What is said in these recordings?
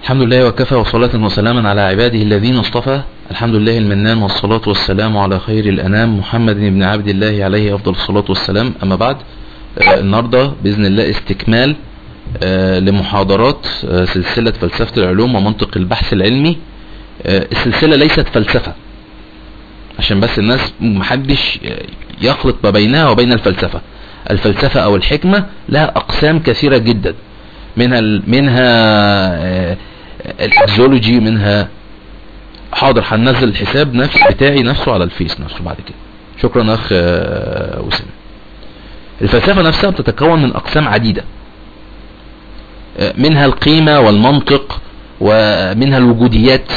الحمد لله وكفى وصلاة وسلاما على عباده الذين اصطفى الحمد لله المنان والصلاة والسلام على خير الأنام محمد بن عبد الله عليه أفضل الصلاة والسلام أما بعد آه، النهاردة بإذن الله استكمال آه، لمحاضرات آه، سلسلة فلسفة العلوم ومنطق البحث العلمي آه، السلسلة ليست فلسفة عشان بس الناس محدش يخلط ما بينها وبين الفلسفة الفلسفة او الحكمة لها اقسام كثيرة جدا منها ال- منها آه، الاكزولوجي منها حاضر هننزل الحساب نفس بتاعي نفسه على الفيس نفسه بعد كده شكرا اخ آه، وسام الفلسفة نفسها بتتكون من اقسام عديدة آه، منها القيمة والمنطق ومنها الوجوديات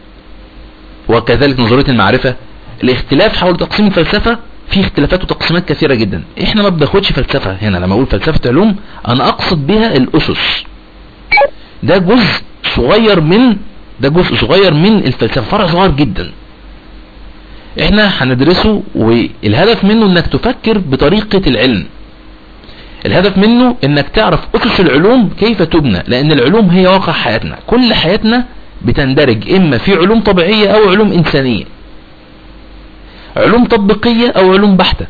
وكذلك نظرية المعرفة الاختلاف حول تقسيم الفلسفة في اختلافات وتقسيمات كثيرة جدا احنا ما بناخدش فلسفة هنا لما اقول فلسفة علوم انا اقصد بها الاسس ده جزء صغير من ده جزء صغير من الفلسفة فرع صغير جدا احنا هندرسه والهدف منه انك تفكر بطريقة العلم الهدف منه انك تعرف اسس العلوم كيف تبنى لان العلوم هي واقع حياتنا كل حياتنا بتندرج اما في علوم طبيعية او علوم انسانية علوم تطبيقية او علوم بحتة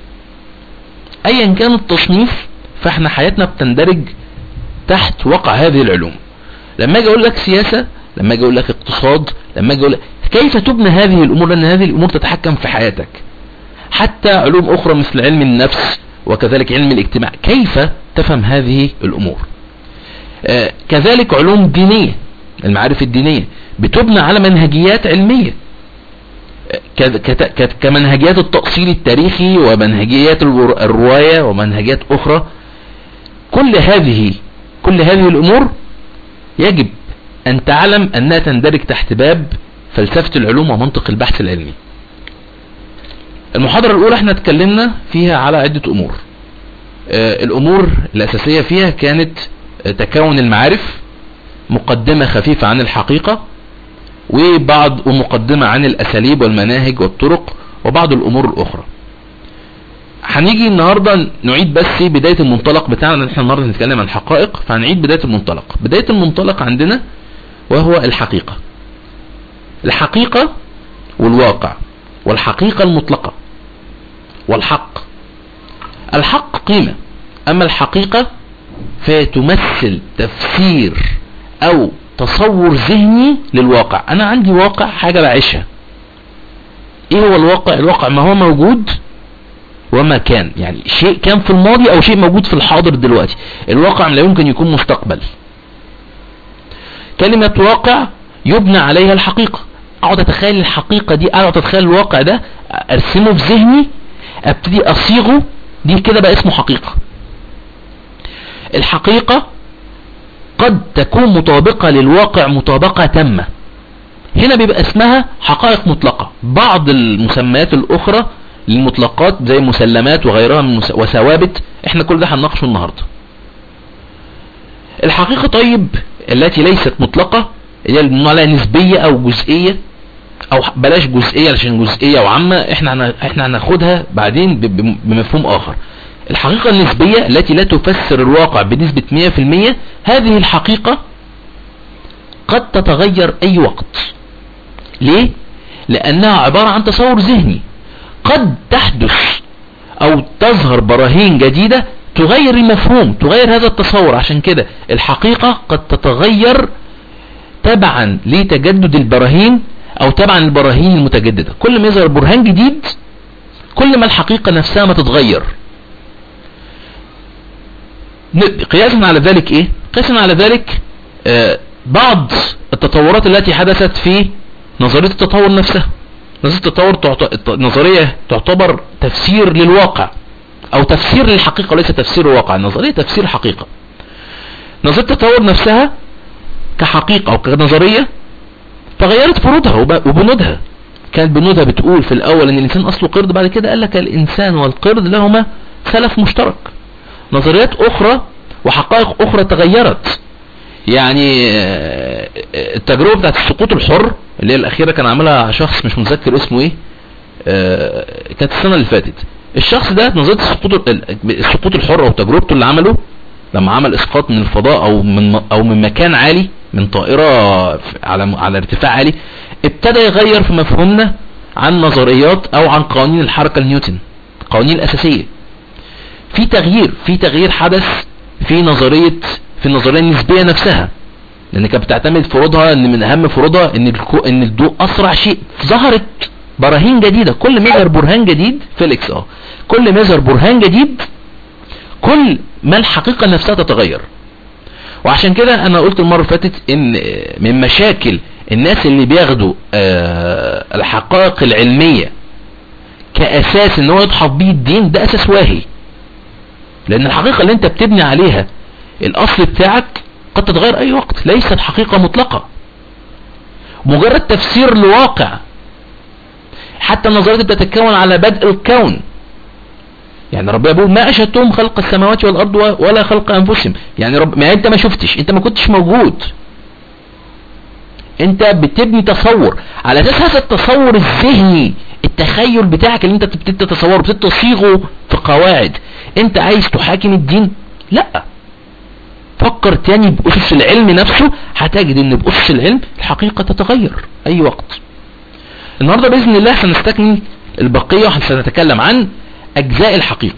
ايا كان التصنيف فاحنا حياتنا بتندرج تحت وقع هذه العلوم لما اجي اقول لك سياسة لما اجي اقول لك اقتصاد لما اجي اقول لك كيف تبنى هذه الامور لان هذه الامور تتحكم في حياتك حتى علوم اخرى مثل علم النفس وكذلك علم الاجتماع كيف تفهم هذه الامور آه كذلك علوم دينية المعارف الدينية بتبنى على منهجيات علمية كذ- كت- كت- كمنهجيات التأصيل التاريخي ومنهجيات الور- الرواية ومنهجيات أخرى كل هذه كل هذه الأمور يجب أن تعلم أنها تندرج تحت باب فلسفة العلوم ومنطق البحث العلمي المحاضرة الأولى احنا اتكلمنا فيها على عدة أمور آه، الأمور الأساسية فيها كانت آه، تكون المعارف مقدمة خفيفة عن الحقيقة وبعض ومقدمة عن الأساليب والمناهج والطرق وبعض الأمور الأخرى هنيجي النهاردة نعيد بس بداية المنطلق بتاعنا ان احنا النهاردة هنتكلم عن حقائق فهنعيد بداية المنطلق بداية المنطلق عندنا وهو الحقيقة الحقيقة والواقع والحقيقة المطلقة والحق الحق قيمة اما الحقيقة فهي تمثل تفسير او تصور ذهني للواقع انا عندي واقع حاجة بعيشها ايه هو الواقع الواقع ما هو موجود وما كان يعني شيء كان في الماضي او شيء موجود في الحاضر دلوقتي الواقع لا يمكن يكون مستقبل كلمة واقع يبنى عليها الحقيقة اقعد اتخيل الحقيقة دي اقعد اتخيل الواقع ده ارسمه في ذهني ابتدي اصيغه دي كده بقى اسمه حقيقة الحقيقة قد تكون مطابقة للواقع مطابقة تامة هنا بيبقى اسمها حقائق مطلقة بعض المسميات الاخرى للمطلقات زي مسلمات وغيرها من مس... وثوابت احنا كل ده هنناقشه النهاردة الحقيقة طيب التي ليست مطلقة اللي هي بنقول عليها نسبية او جزئية او بلاش جزئية عشان جزئية وعامة احنا هن... احنا هناخدها بعدين ب... ب... بمفهوم اخر الحقيقة النسبية التي لا تفسر الواقع بنسبة 100% هذه الحقيقة قد تتغير اي وقت ليه لانها عبارة عن تصور ذهني قد تحدث او تظهر براهين جديدة تغير المفهوم تغير هذا التصور عشان كده الحقيقة قد تتغير تبعا لتجدد البراهين او تبعا البراهين المتجددة كل ما يظهر برهان جديد كل ما الحقيقة نفسها ما تتغير قياسا على ذلك ايه قياسا على ذلك آه بعض التطورات التي حدثت في نظرية التطور نفسها نظرية التطور تعت... نظرية تعتبر تفسير للواقع او تفسير للحقيقة وليس تفسير الواقع نظرية تفسير حقيقة نظرية التطور نفسها كحقيقة او كنظرية تغيرت فروضها وبنودها كانت بنودها بتقول في الاول ان الانسان اصله قرد بعد كده قال لك الانسان والقرد لهما سلف مشترك نظريات اخرى وحقائق اخرى تغيرت يعني التجربة بتاعت السقوط الحر اللي هي الاخيرة كان عاملها شخص مش متذكر اسمه ايه كانت السنة اللي فاتت الشخص ده نظرية السقوط السقوط الحر او تجربته اللي عمله لما عمل اسقاط من الفضاء او من او من مكان عالي من طائرة على على ارتفاع عالي ابتدى يغير في مفهومنا عن نظريات او عن قوانين الحركة النيوتن القوانين الاساسية في تغيير في تغيير حدث في نظرية في النظرية النسبية نفسها لان كانت بتعتمد فروضها ان من اهم فروضها ان الكو ان الضوء اسرع شيء ظهرت براهين جديدة كل ما يظهر برهان جديد فيليكس اه كل ما يظهر برهان جديد كل ما الحقيقة نفسها تتغير وعشان كده انا قلت المرة اللي فاتت ان من مشاكل الناس اللي بياخدوا آه الحقائق العلمية كاساس ان هو يضحط بيه الدين ده اساس واهي لان الحقيقة اللي انت بتبني عليها الاصل بتاعك قد تتغير اي وقت ليست حقيقة مطلقة مجرد تفسير لواقع حتى النظريات بتتكون على بدء الكون يعني ربنا بيقول ما اشهدتهم خلق السماوات والارض ولا خلق انفسهم يعني رب ما انت ما شفتش انت ما كنتش موجود انت بتبني تصور على اساس هذا التصور الذهني التخيل بتاعك اللي انت بتبتدي تتصوره بتبتدي تصيغه في قواعد انت عايز تحاكم الدين لا فكر تاني بأسس العلم نفسه هتجد ان بأسس العلم الحقيقة تتغير اي وقت النهاردة بإذن الله سنستكمل البقية وسنتكلم عن اجزاء الحقيقة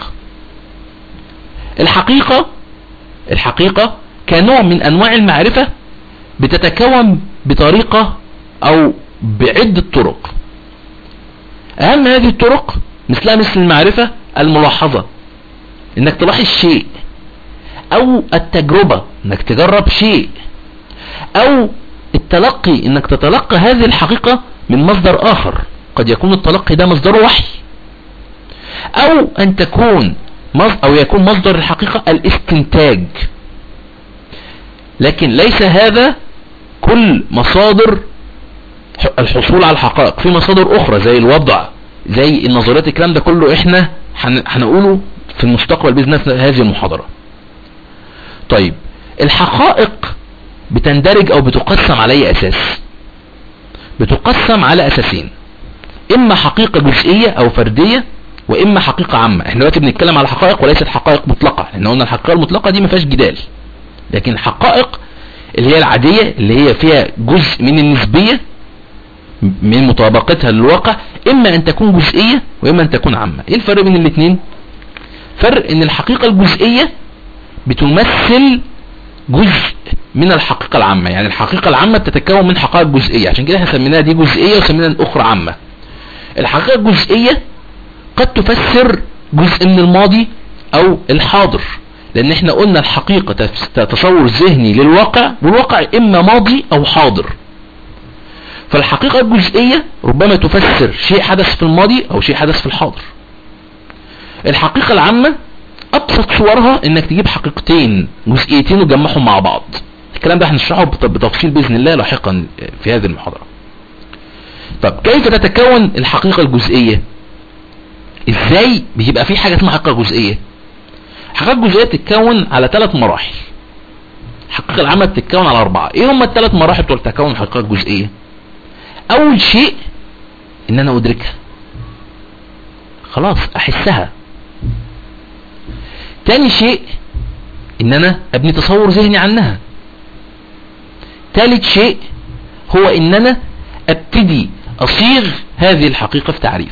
الحقيقة الحقيقة كنوع من انواع المعرفة بتتكون بطريقة او بعدة طرق اهم هذه الطرق مثلها مثل المعرفة الملاحظة انك تلاحظ شيء او التجربة انك تجرب شيء او التلقي انك تتلقى هذه الحقيقة من مصدر اخر قد يكون التلقي ده مصدر وحي او ان تكون او يكون مصدر الحقيقة الاستنتاج لكن ليس هذا كل مصادر الحصول على الحقائق في مصادر اخرى زي الوضع زي النظريات الكلام ده كله احنا هنقوله في المستقبل باذن الله هذه المحاضرة طيب الحقائق بتندرج او بتقسم على اي اساس بتقسم على اساسين اما حقيقة جزئية او فردية واما حقيقة عامة احنا دلوقتي بنتكلم على حقائق وليست حقائق مطلقة لان قلنا الحقيقة المطلقة دي ما فيهاش جدال لكن حقائق اللي هي العادية اللي هي فيها جزء من النسبية من مطابقتها للواقع اما ان تكون جزئية واما ان تكون عامة ايه الفرق بين الاثنين فرق ان الحقيقة الجزئية بتمثل جزء من الحقيقة العامة يعني الحقيقة العامة بتتكون من حقائق جزئية عشان كده احنا سميناها دي جزئية وسميناها الاخرى عامة الحقيقة الجزئية قد تفسر جزء من الماضي او الحاضر لان احنا قلنا الحقيقة تصور ذهني للواقع والواقع اما ماضي او حاضر فالحقيقة الجزئية ربما تفسر شيء حدث في الماضي او شيء حدث في الحاضر الحقيقة العامة ابسط صورها انك تجيب حقيقتين جزئيتين وتجمعهم مع بعض الكلام ده هنشرحه بتفصيل باذن الله لاحقا في هذه المحاضرة طب كيف تتكون الحقيقة الجزئية ازاي بيبقى في حاجة اسمها حقيقة جزئية الحقيقة الجزئية بتتكون على ثلاث مراحل الحقيقة العامة بتتكون على اربعة ايه هم الثلاث مراحل بتوع تكون الحقيقة الجزئية اول شيء ان انا ادركها خلاص احسها تاني شيء ان انا ابني تصور ذهني عنها تالت شيء هو ان انا ابتدي اصيغ هذه الحقيقة في تعريف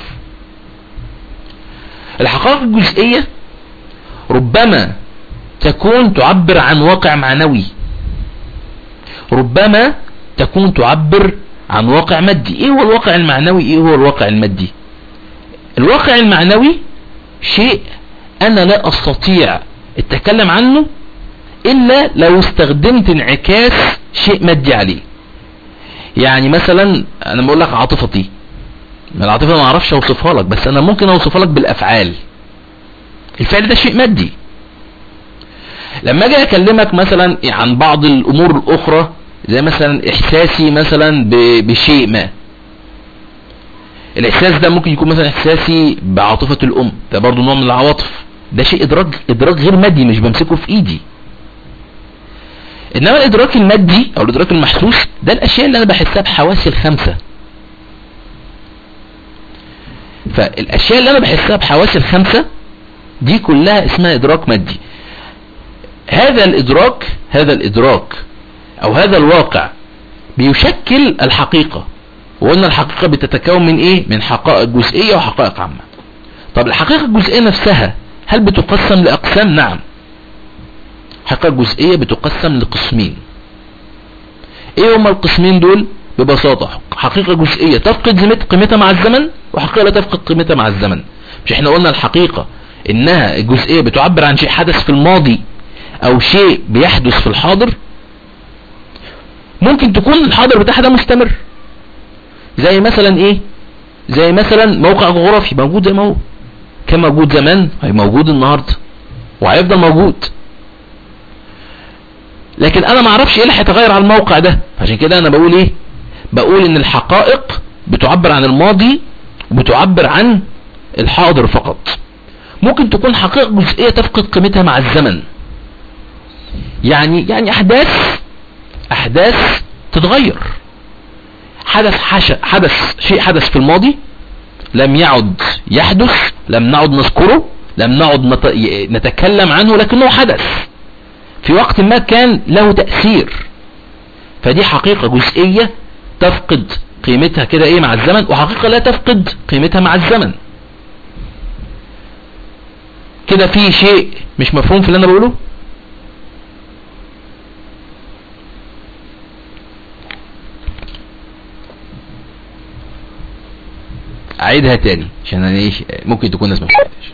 الحقائق الجزئية ربما تكون تعبر عن واقع معنوي ربما تكون تعبر عن واقع مادي ايه هو الواقع المعنوي ايه هو الواقع المادي الواقع المعنوي شيء انا لا استطيع التكلم عنه الا لو استخدمت انعكاس شيء مادي عليه يعني مثلا انا بقول لك عاطفتي العاطفة ما اعرفش اوصفها لك بس انا ممكن اوصفها لك بالافعال الفعل ده شيء مادي لما اجي اكلمك مثلا عن بعض الامور الاخرى زي مثلا احساسي مثلا بشيء ما الاحساس ده ممكن يكون مثلا احساسي بعاطفة الام ده برضو نوع من العواطف ده شيء ادراك ادراك غير مادي مش بمسكه في ايدي انما الادراك المادي او الادراك المحسوس ده الاشياء اللي انا بحسها بحواسي الخمسة فالاشياء اللي انا بحسها بحواسي الخمسة دي كلها اسمها ادراك مادي هذا الادراك هذا الادراك او هذا الواقع بيشكل الحقيقة وقلنا الحقيقة بتتكون من ايه من حقائق جزئية وحقائق عامة طب الحقيقة الجزئية نفسها هل بتقسم لأقسام نعم حقيقة جزئية بتقسم لقسمين ايه هما القسمين دول ببساطة حقيقة جزئية تفقد قيمتها مع الزمن وحقيقة لا تفقد قيمتها مع الزمن مش احنا قلنا الحقيقة انها الجزئية بتعبر عن شيء حدث في الماضي او شيء بيحدث في الحاضر ممكن تكون الحاضر بتاعها ده مستمر زي مثلا ايه زي مثلا موقع جغرافي موجود زي ما هو كان موجود زمان هي موجود النهاردة وهيفضل موجود لكن انا ما اعرفش ايه اللي هيتغير على الموقع ده عشان كده انا بقول ايه بقول ان الحقائق بتعبر عن الماضي وبتعبر عن الحاضر فقط ممكن تكون حقائق جزئية تفقد قيمتها مع الزمن يعني يعني احداث احداث تتغير حدث حش حدث شيء حدث في الماضي لم يعد يحدث لم نعد نذكره لم نعد نت... نتكلم عنه لكنه حدث في وقت ما كان له تأثير فدي حقيقة جزئية تفقد قيمتها كده ايه مع الزمن وحقيقة لا تفقد قيمتها مع الزمن كده في شيء مش مفهوم في اللي انا بقوله اعيدها تاني عشان انا ايش ممكن تكون ناس ما فهمتش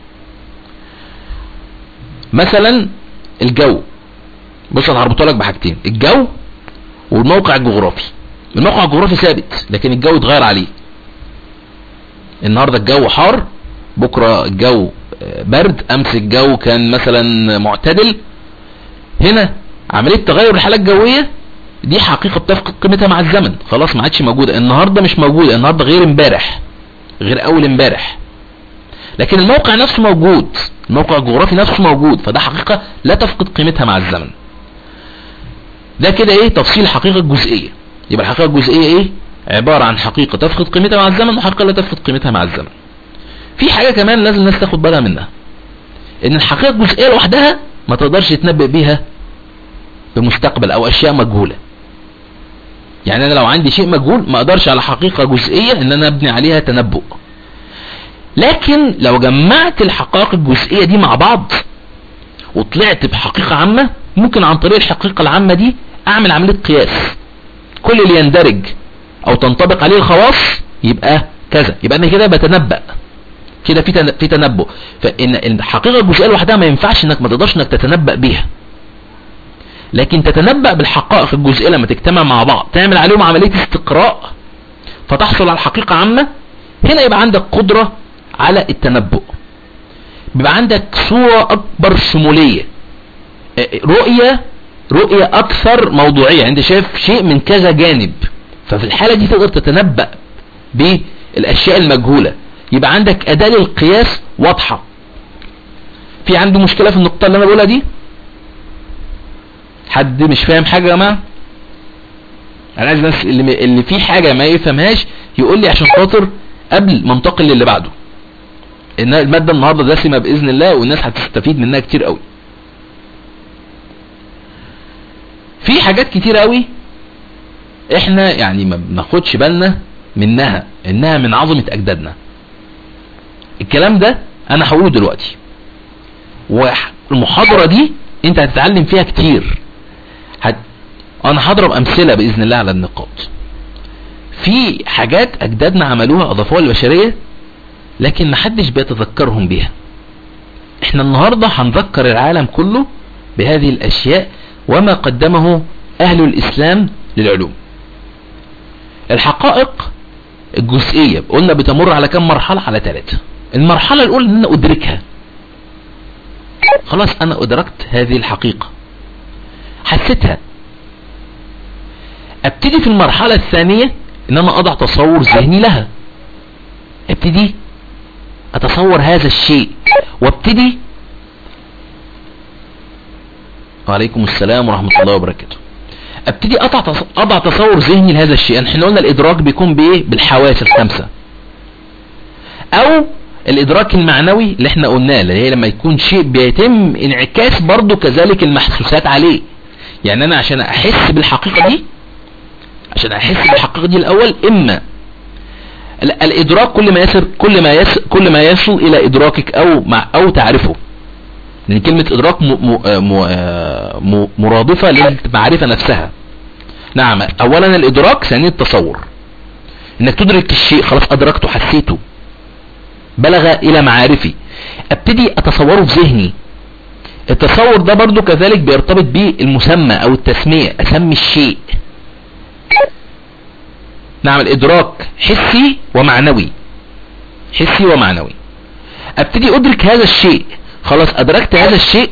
مثلا الجو بص انا هربطه لك بحاجتين الجو والموقع الجغرافي الموقع الجغرافي ثابت لكن الجو اتغير عليه النهارده الجو حار بكره الجو برد امس الجو كان مثلا معتدل هنا عمليه تغير الحاله الجويه دي حقيقه بتفقد قيمتها مع الزمن خلاص ما عادش موجوده النهارده مش موجوده النهارده غير امبارح غير اول امبارح لكن الموقع نفسه موجود الموقع الجغرافي نفسه موجود فده حقيقة لا تفقد قيمتها مع الزمن ده كده ايه تفصيل حقيقة الجزئية يبقى الحقيقة الجزئية ايه عبارة عن حقيقة تفقد قيمتها مع الزمن وحقيقة لا تفقد قيمتها مع الزمن في حاجة كمان لازم الناس تاخد بالها منها ان الحقيقة الجزئية لوحدها ما تقدرش تنبئ بيها بمستقبل او اشياء مجهولة يعني انا لو عندي شيء مجهول ما اقدرش على حقيقة جزئية ان انا ابني عليها تنبؤ لكن لو جمعت الحقائق الجزئية دي مع بعض وطلعت بحقيقة عامة ممكن عن طريق الحقيقة العامة دي اعمل عملية قياس كل اللي يندرج او تنطبق عليه الخواص يبقى كذا يبقى انا كده بتنبأ كده في في تنبؤ فان الحقيقة الجزئية لوحدها ما ينفعش انك ما تقدرش انك تتنبأ بيها لكن تتنبأ بالحقائق الجزئية لما تجتمع مع بعض تعمل عليهم عملية استقراء فتحصل على حقيقة عامة هنا يبقى عندك قدرة على التنبؤ بيبقى عندك صورة اكبر شمولية رؤية رؤية اكثر موضوعية انت شايف شيء من كذا جانب ففي الحالة دي تقدر تتنبأ بالاشياء المجهولة يبقى عندك اداة للقياس واضحة في عنده مشكلة في النقطة اللي انا بقولها دي حد مش فاهم حاجة يا جماعة انا عايز الناس اللي, اللي في حاجة ما يفهمهاش يقول لي عشان خاطر قبل ما انتقل للي بعده ان المادة النهاردة دسمة باذن الله والناس هتستفيد منها كتير قوي في حاجات كتير قوي احنا يعني ما بناخدش بالنا منها انها من عظمة اجدادنا الكلام ده انا هقوله دلوقتي والمحاضرة دي انت هتتعلم فيها كتير هت... انا هضرب امثلة باذن الله على النقاط في حاجات اجدادنا عملوها اضافوها للبشرية لكن محدش بيتذكرهم بيها احنا النهاردة هنذكر العالم كله بهذه الاشياء وما قدمه اهل الاسلام للعلوم الحقائق الجزئية قلنا بتمر على كم مرحلة على ثلاثة المرحلة الاولى ان انا ادركها خلاص انا ادركت هذه الحقيقة حسيتها ابتدي في المرحلة الثانية ان انا اضع تصور ذهني لها ابتدي اتصور هذا الشيء وابتدي وعليكم السلام ورحمة الله وبركاته ابتدي اضع اضع تصور ذهني لهذا الشيء احنا قلنا الادراك بيكون بايه بالحواس الخمسة او الادراك المعنوي اللي احنا قلناه اللي هي لما يكون شيء بيتم انعكاس برضو كذلك المحسوسات عليه يعني انا عشان احس بالحقيقة دي عشان احس بالحقيقة دي الاول اما ال- الادراك كل ما يصل كل ما يصل كل ما يصل الى ادراكك او مع او تعرفه لان كلمة ادراك م م م م مرادفة للمعرفة نفسها نعم اولا الادراك ثانيا التصور انك تدرك الشيء خلاص ادركته حسيته بلغ الى معارفي ابتدي اتصوره في ذهني التصور ده برضو كذلك بيرتبط بالمسمى او التسمية اسمي الشيء نعم الادراك حسي ومعنوي حسي ومعنوي ابتدي ادرك هذا الشيء خلاص ادركت هذا الشيء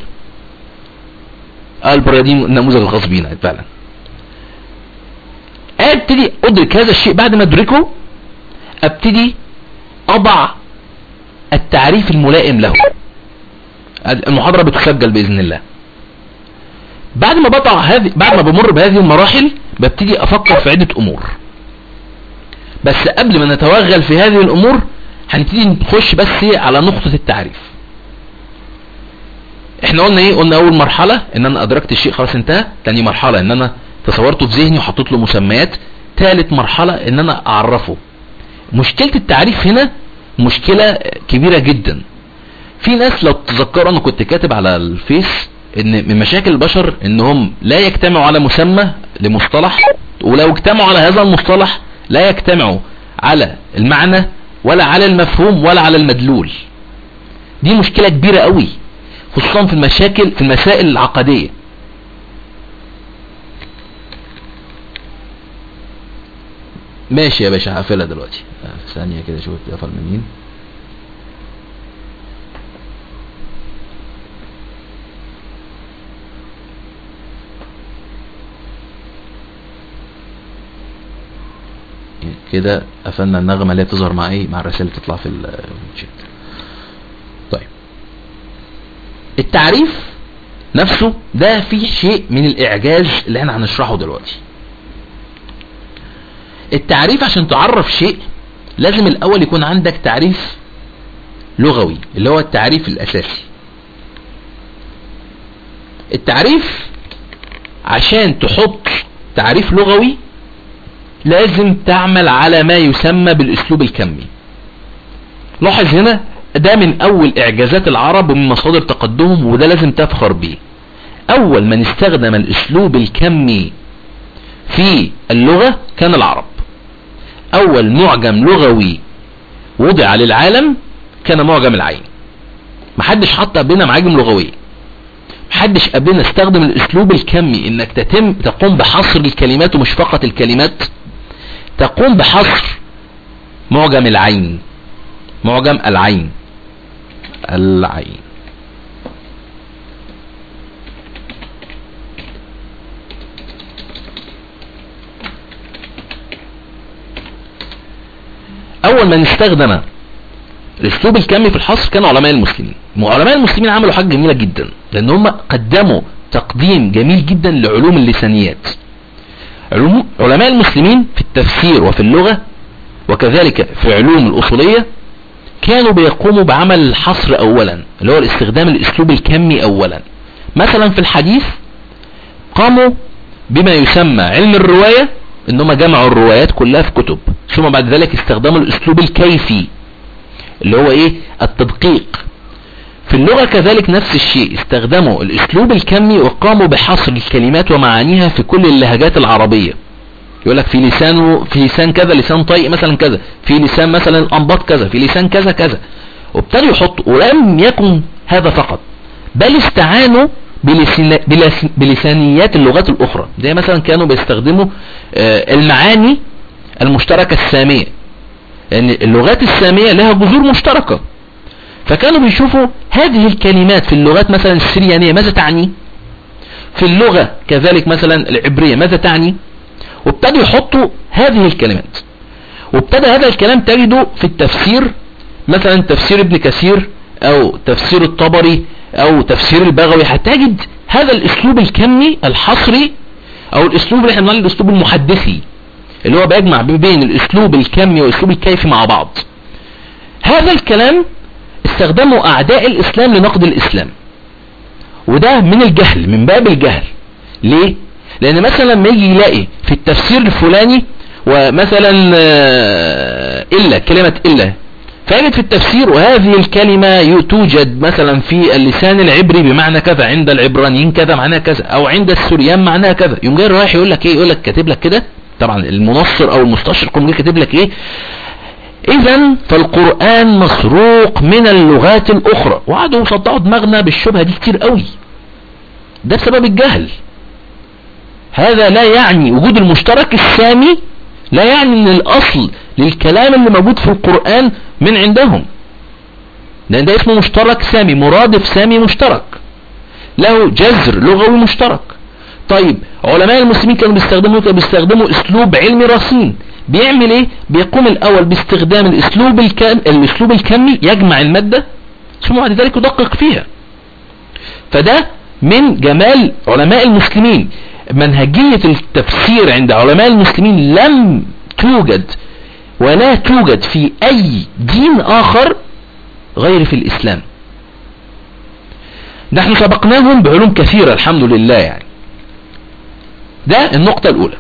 البرية دي النموذج الخاص بينا فعلا ابتدي ادرك هذا الشيء بعد ما ادركه ابتدي اضع التعريف الملائم له المحاضرة بتسجل بإذن الله بعد ما بضع هذه بعد ما بمر بهذه المراحل ببتدي افكر في عدة امور بس قبل ما نتوغل في هذه الامور هنبتدي نخش بس على نقطة التعريف احنا قلنا ايه قلنا اول مرحلة ان انا ادركت الشيء خلاص انتهى تاني مرحلة ان انا تصورته في ذهني وحطيت له مسميات تالت مرحلة ان انا اعرفه مشكلة التعريف هنا مشكلة كبيرة جدا في ناس لو تتذكروا انا كنت كاتب على الفيس ان من مشاكل البشر انهم لا يجتمعوا على مسمى لمصطلح ولو اجتمعوا على هذا المصطلح لا يجتمعوا على المعنى ولا على المفهوم ولا على المدلول دي مشكلة كبيرة قوي خصوصا في المشاكل في المسائل العقدية ماشي يا باشا هقفلها دلوقتي ثانية كده شوف اتقفل من مين كده قفلنا النغمة اللي بتظهر مع ايه مع الرسائل اللي تطلع في الشات طيب التعريف نفسه ده فيه شيء من الاعجاز اللي احنا هنشرحه دلوقتي التعريف عشان تعرف شيء لازم الاول يكون عندك تعريف لغوي اللي هو التعريف الاساسي التعريف عشان تحط تعريف لغوي لازم تعمل على ما يسمى بالاسلوب الكمي لاحظ هنا ده من اول اعجازات العرب ومن مصادر تقدمهم وده لازم تفخر بيه اول من استخدم الاسلوب الكمي في اللغة كان العرب اول معجم لغوي وضع للعالم كان معجم العين محدش حط قبلنا معاجم لغوية محدش قبلنا استخدم الاسلوب الكمي انك تتم تقوم بحصر الكلمات ومش فقط الكلمات تقوم بحصر معجم العين معجم العين العين اول من استخدم الاسلوب الكمي في الحصر كانوا علماء المسلمين علماء المسلمين عملوا حاجة جميلة جدا لان هم قدموا تقديم جميل جدا لعلوم اللسانيات علوم علماء المسلمين في التفسير وفي اللغة وكذلك في علوم الأصولية كانوا بيقوموا بعمل الحصر أولا اللي هو الاستخدام الأسلوب الكمي أولا مثلا في الحديث قاموا بما يسمى علم الرواية انهم جمعوا الروايات كلها في كتب ثم بعد ذلك استخدموا الأسلوب الكيفي اللي هو ايه التدقيق في اللغة كذلك نفس الشيء استخدموا الاسلوب الكمي وقاموا بحصر الكلمات ومعانيها في كل اللهجات العربية يقول لك في لسان في لسان كذا لسان طيء مثلا كذا في لسان مثلا الانباط كذا في لسان كذا كذا وابتدوا يحطوا ولم يكن هذا فقط بل استعانوا بلسان بلسانيات اللغات الاخرى زي مثلا كانوا بيستخدموا المعاني المشتركة السامية لان يعني اللغات السامية لها جذور مشتركة فكانوا بيشوفوا هذه الكلمات في اللغات مثلا السريانية ماذا تعني في اللغة كذلك مثلا العبرية ماذا تعني وابتدوا يحطوا هذه الكلمات وابتدى هذا الكلام تجده في التفسير مثلا تفسير ابن كثير او تفسير الطبري او تفسير البغوي هتجد هذا الاسلوب الكمي الحصري او الاسلوب اللي احنا بنقول الاسلوب المحدثي اللي هو بيجمع بين الاسلوب الكمي والاسلوب الكيفي مع بعض هذا الكلام استخدموا اعداء الاسلام لنقد الاسلام وده من الجهل من باب الجهل ليه لان مثلا لما يجي يلاقي في التفسير الفلاني ومثلا آه، الا كلمة الا فيجد في التفسير وهذه الكلمة توجد مثلا في اللسان العبري بمعنى كذا عند العبرانيين كذا معناها كذا او عند السوريان معناها كذا يوم جاي رايح يقول لك ايه يقول لك كاتب لك كده طبعا المنصر او المستشرق يقوم جاي كاتب لك ايه اذا فالقرآن مسروق من اللغات الاخرى وقعدوا يصدعوا دماغنا بالشبهة دي كتير قوي ده بسبب الجهل هذا لا يعني وجود المشترك السامي لا يعني ان الاصل للكلام اللي موجود في القرآن من عندهم لان ده اسمه مشترك سامي مرادف سامي مشترك له جذر لغوي مشترك طيب علماء المسلمين كانوا بيستخدموا كانوا بيستخدموا اسلوب علمي رصين بيعمل ايه بيقوم الاول باستخدام الاسلوب الكم الاسلوب الكمي يجمع المادة ثم بعد ذلك يدقق فيها فده من جمال علماء المسلمين منهجية التفسير عند علماء المسلمين لم توجد ولا توجد في اي دين اخر غير في الاسلام نحن سبقناهم بعلوم كثيرة الحمد لله يعني ده النقطة الاولى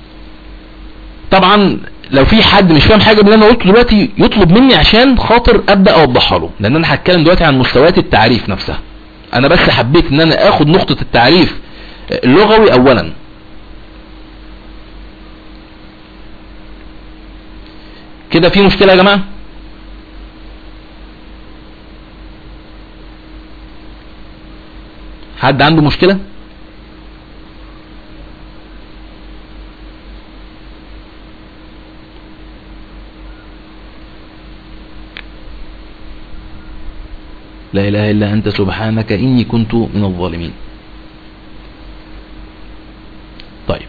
طبعا لو في حد مش فاهم حاجة من اللي انا قلته دلوقتي يطلب مني عشان خاطر ابدأ اوضحها له لان انا هتكلم دلوقتي عن مستويات التعريف نفسها انا بس حبيت ان انا اخد نقطة التعريف اللغوي اولا كده في مشكلة يا جماعة حد عنده مشكلة لا إله إلا أنت سبحانك إني كنت من الظالمين طيب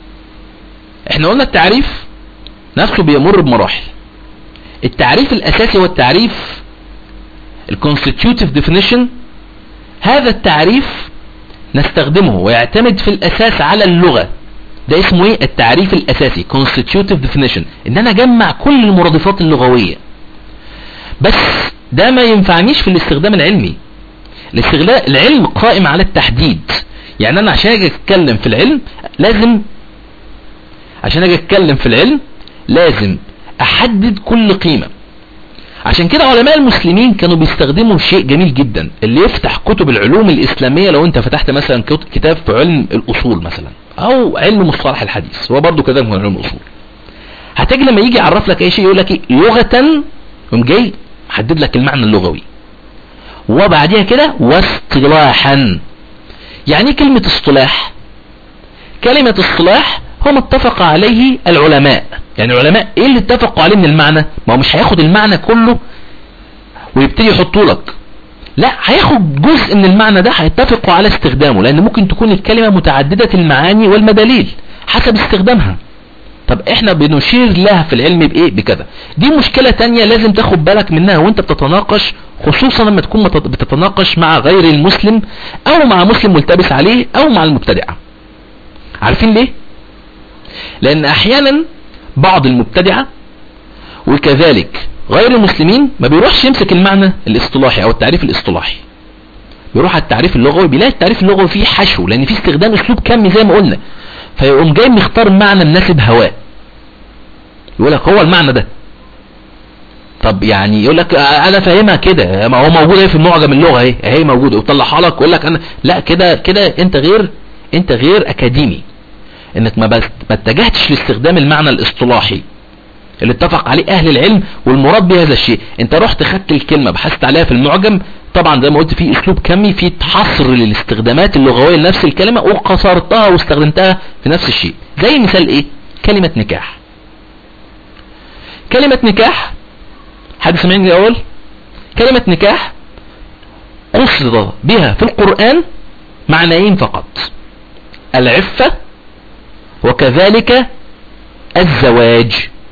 احنا قلنا التعريف نفسه بيمر بمراحل التعريف الأساسي هو التعريف الكونستيتيوتيف ديفينيشن هذا التعريف نستخدمه ويعتمد في الأساس على اللغة ده اسمه ايه التعريف الأساسي constitutive definition ان انا اجمع كل المرادفات اللغوية بس ده ما ينفعنيش في الاستخدام العلمي الاستغلال العلم قائم على التحديد يعني انا عشان اجي اتكلم في العلم لازم عشان اجي اتكلم في العلم لازم احدد كل قيمة عشان كده علماء المسلمين كانوا بيستخدموا شيء جميل جدا اللي يفتح كتب العلوم الاسلامية لو انت فتحت مثلا كتاب في علم الاصول مثلا او علم مصطلح الحديث هو برضو كذلك من علم الاصول هتجي لما يجي يعرف لك اي شيء يقول لك ايه لغة يقوم جاي محدد لك المعنى اللغوي وبعديها كده واصطلاحا يعني ايه كلمة اصطلاح كلمة اصطلاح هو ما اتفق عليه العلماء يعني العلماء ايه اللي اتفقوا عليه من المعنى ما هو مش هياخد المعنى كله ويبتدي يحطه لك لا هياخد جزء من المعنى ده هيتفقوا على استخدامه لان ممكن تكون الكلمة متعددة المعاني والمداليل حسب استخدامها طب احنا بنشير لها في العلم بايه بكذا دي مشكلة تانية لازم تاخد بالك منها وانت بتتناقش خصوصا لما تكون بتتناقش مع غير المسلم او مع مسلم ملتبس عليه او مع المبتدعة عارفين ليه لان احيانا بعض المبتدعة وكذلك غير المسلمين ما بيروحش يمسك المعنى الاصطلاحي او التعريف الاصطلاحي بيروح على التعريف اللغوي بيلاقي التعريف اللغوي فيه حشو لان فيه استخدام اسلوب كمي زي ما قلنا فيقوم جاي مختار معنى مناسب هواه يقول لك هو المعنى ده طب يعني يقول لك انا فاهمها كده ما هو موجود اهي في المعجم اللغه اهي اهي موجوده وطلعها لك ويقول لك انا لا كده كده انت غير انت غير اكاديمي انك ما اتجهتش لاستخدام المعنى الاصطلاحي اللي اتفق عليه اهل العلم والمراد بهذا الشيء انت رحت خدت الكلمة بحثت عليها في المعجم طبعا زي ما قلت في اسلوب كمي في حصر للاستخدامات اللغوية لنفس الكلمة وقصرتها واستخدمتها في نفس الشيء زي مثال ايه كلمة نكاح كلمة نكاح حد سمعني الاول كلمة نكاح قصد بها في القرآن معنيين فقط العفة وكذلك الزواج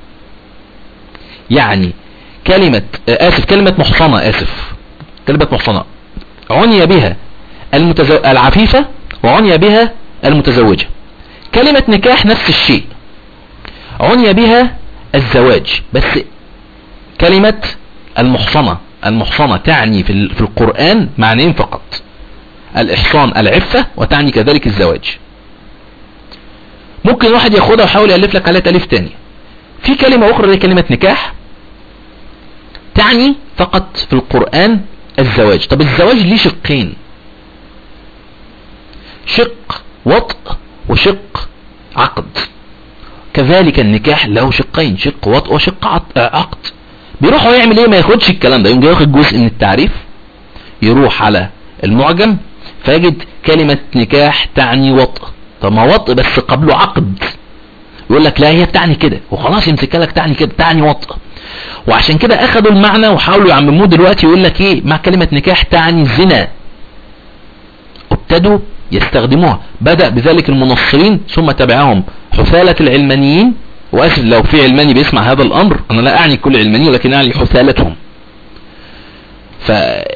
يعني كلمة آسف كلمة محصنة آسف كلمة محصنة عني بها المتزو... العفيفة وعني بها المتزوجة كلمة نكاح نفس الشيء عني بها الزواج بس كلمة المحصنة المحصنة تعني في, في القرآن معنيين فقط الإحصان العفة وتعني كذلك الزواج ممكن واحد ياخدها ويحاول يالف لك عليها تاليف تاني في كلمة اخرى هي كلمة نكاح تعني فقط في القرآن الزواج طب الزواج ليه شقين شق وطء وشق عقد كذلك النكاح له شقين شق وطء وشق عقد بيروح يعمل ايه ما ياخدش الكلام ده يقوم جاي ياخد جزء من التعريف يروح على المعجم فيجد كلمة نكاح تعني وطء طب ما وطء بس قبله عقد يقول لك لا هي بتعني كده وخلاص يمسكها لك تعني كده تعني وطء وعشان كده اخدوا المعنى وحاولوا يعمموه دلوقتي يقول لك ايه مع كلمة نكاح تعني زنا ابتدوا يستخدموها بدأ بذلك المنصرين ثم تبعهم حثالة العلمانيين واسف لو في علماني بيسمع هذا الامر انا لا اعني كل علماني ولكن اعني حثالتهم ف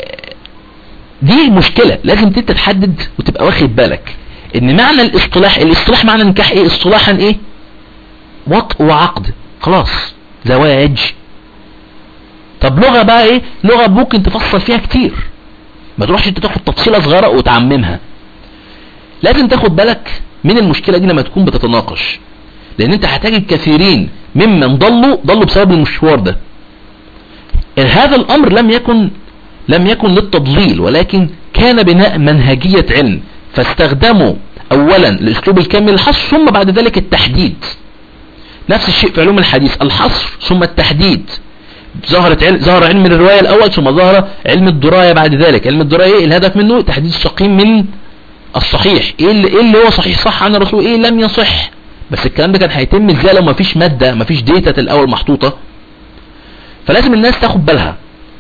دي مشكلة لازم انت تحدد وتبقى واخد بالك ان معنى الاصطلاح الاصطلاح معنى النكاح ايه اصطلاحا ايه وطء وعقد خلاص زواج طب لغة بقى ايه لغة ممكن تفصل فيها كتير ما تروحش انت تاخد تفصيلة صغيرة وتعممها لازم تاخد بالك من المشكلة دي لما تكون بتتناقش لان انت هتجد كثيرين ممن ضلوا ضلوا بسبب المشوار ده هذا الامر لم يكن لم يكن للتضليل ولكن كان بناء منهجية علم فاستخدموا اولا الاسلوب الكامل الحصر ثم بعد ذلك التحديد نفس الشيء في علوم الحديث الحصر ثم التحديد ظهرت علم ظهر علم الرواية الاول ثم ظهر علم الدراية بعد ذلك علم الدراية ايه الهدف منه تحديد السقيم من الصحيح ايه اللي, إيه اللي هو صحيح صح عن الرسول ايه لم يصح بس الكلام ده كان هيتم ازاي لو مفيش مادة مفيش ديتا الاول محطوطة فلازم الناس تاخد بالها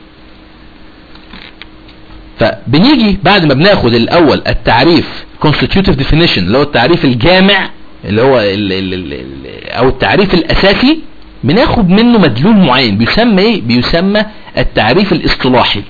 فبنيجي بعد ما بناخد الاول التعريف constitutive definition اللي هو التعريف الجامع اللي هو ال ال ال او التعريف الاساسي بناخد منه مدلول معين بيسمى ايه بيسمى التعريف الاصطلاحي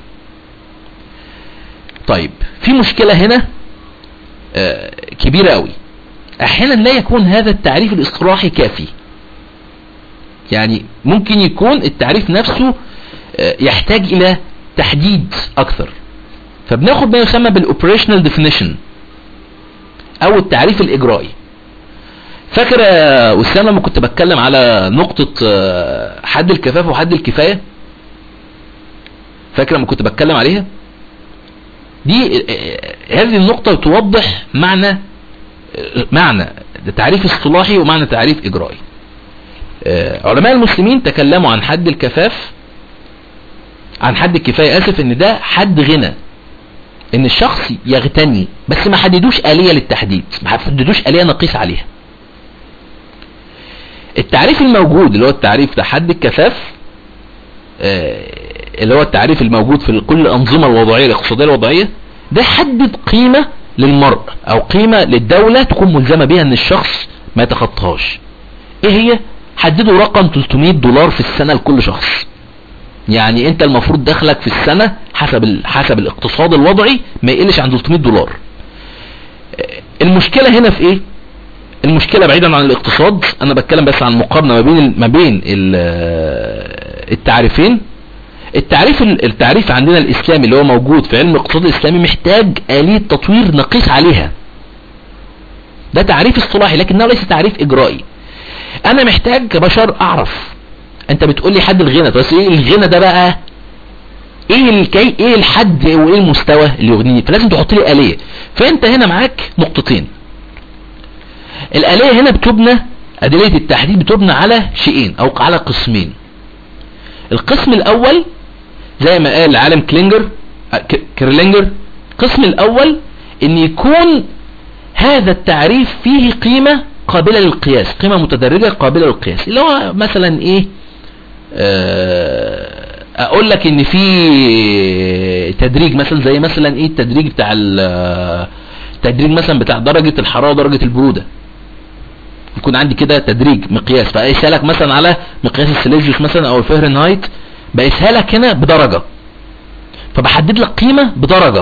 طيب في مشكلة هنا آه كبيرة قوي احيانا لا يكون هذا التعريف الاصطلاحي كافي يعني ممكن يكون التعريف نفسه آه يحتاج الى تحديد اكثر فبناخد ما يسمى بالاوبريشنال ديفينيشن او التعريف الاجرائي فاكر يا وسام لما كنت بتكلم على نقطة حد الكفافة وحد الكفاية فاكر لما كنت بتكلم عليها دي هذه النقطة توضح معنى معنى تعريف اصطلاحي ومعنى تعريف اجرائي علماء المسلمين تكلموا عن حد الكفاف عن حد الكفاية اسف ان ده حد غنى ان الشخص يغتني بس ما حددوش آلية للتحديد ما حددوش آلية نقيس عليها التعريف الموجود اللي هو التعريف ده حد الكفاف اللي هو التعريف الموجود في كل الأنظمة الوضعية الاقتصادية الوضعية ده حدد قيمة للمرء او قيمة للدولة تكون ملزمة بها ان الشخص ما يتخطاهاش ايه هي حددوا رقم 300 دولار في السنة لكل شخص يعني انت المفروض دخلك في السنة حسب حسب الاقتصاد الوضعي ما يقلش عن 300 دولار المشكلة هنا في ايه المشكلة بعيدا عن الاقتصاد انا بتكلم بس عن مقارنة ما بين ما بين التعريفين التعريف التعريف عندنا الاسلامي اللي هو موجود في علم الاقتصاد الاسلامي محتاج آلية تطوير نقيس عليها ده تعريف اصطلاحي لكنه ليس تعريف اجرائي انا محتاج كبشر اعرف انت بتقول لي حد الغنى بس ايه الغنى ده بقى ايه الكي ايه الحد وايه المستوى اللي يغنيني فلازم تحط لي آلية فانت هنا معاك نقطتين الآلية هنا بتبنى أدلة التحديد بتبنى على شيئين أو على قسمين القسم الأول زي ما قال عالم كلينجر كرلينجر القسم الأول ان يكون هذا التعريف فيه قيمة قابلة للقياس قيمة متدرجة قابلة للقياس اللي هو مثلا ايه اقول لك ان في تدريج مثلا زي مثلا ايه التدريج بتاع التدريج مثلا بتاع درجة الحرارة ودرجة البرودة يكون عندي كده تدريج مقياس فاقيسها لك مثلا على مقياس السيليزيوس مثلا او الفهرنهايت بقيسها لك هنا بدرجة فبحدد لك قيمة بدرجة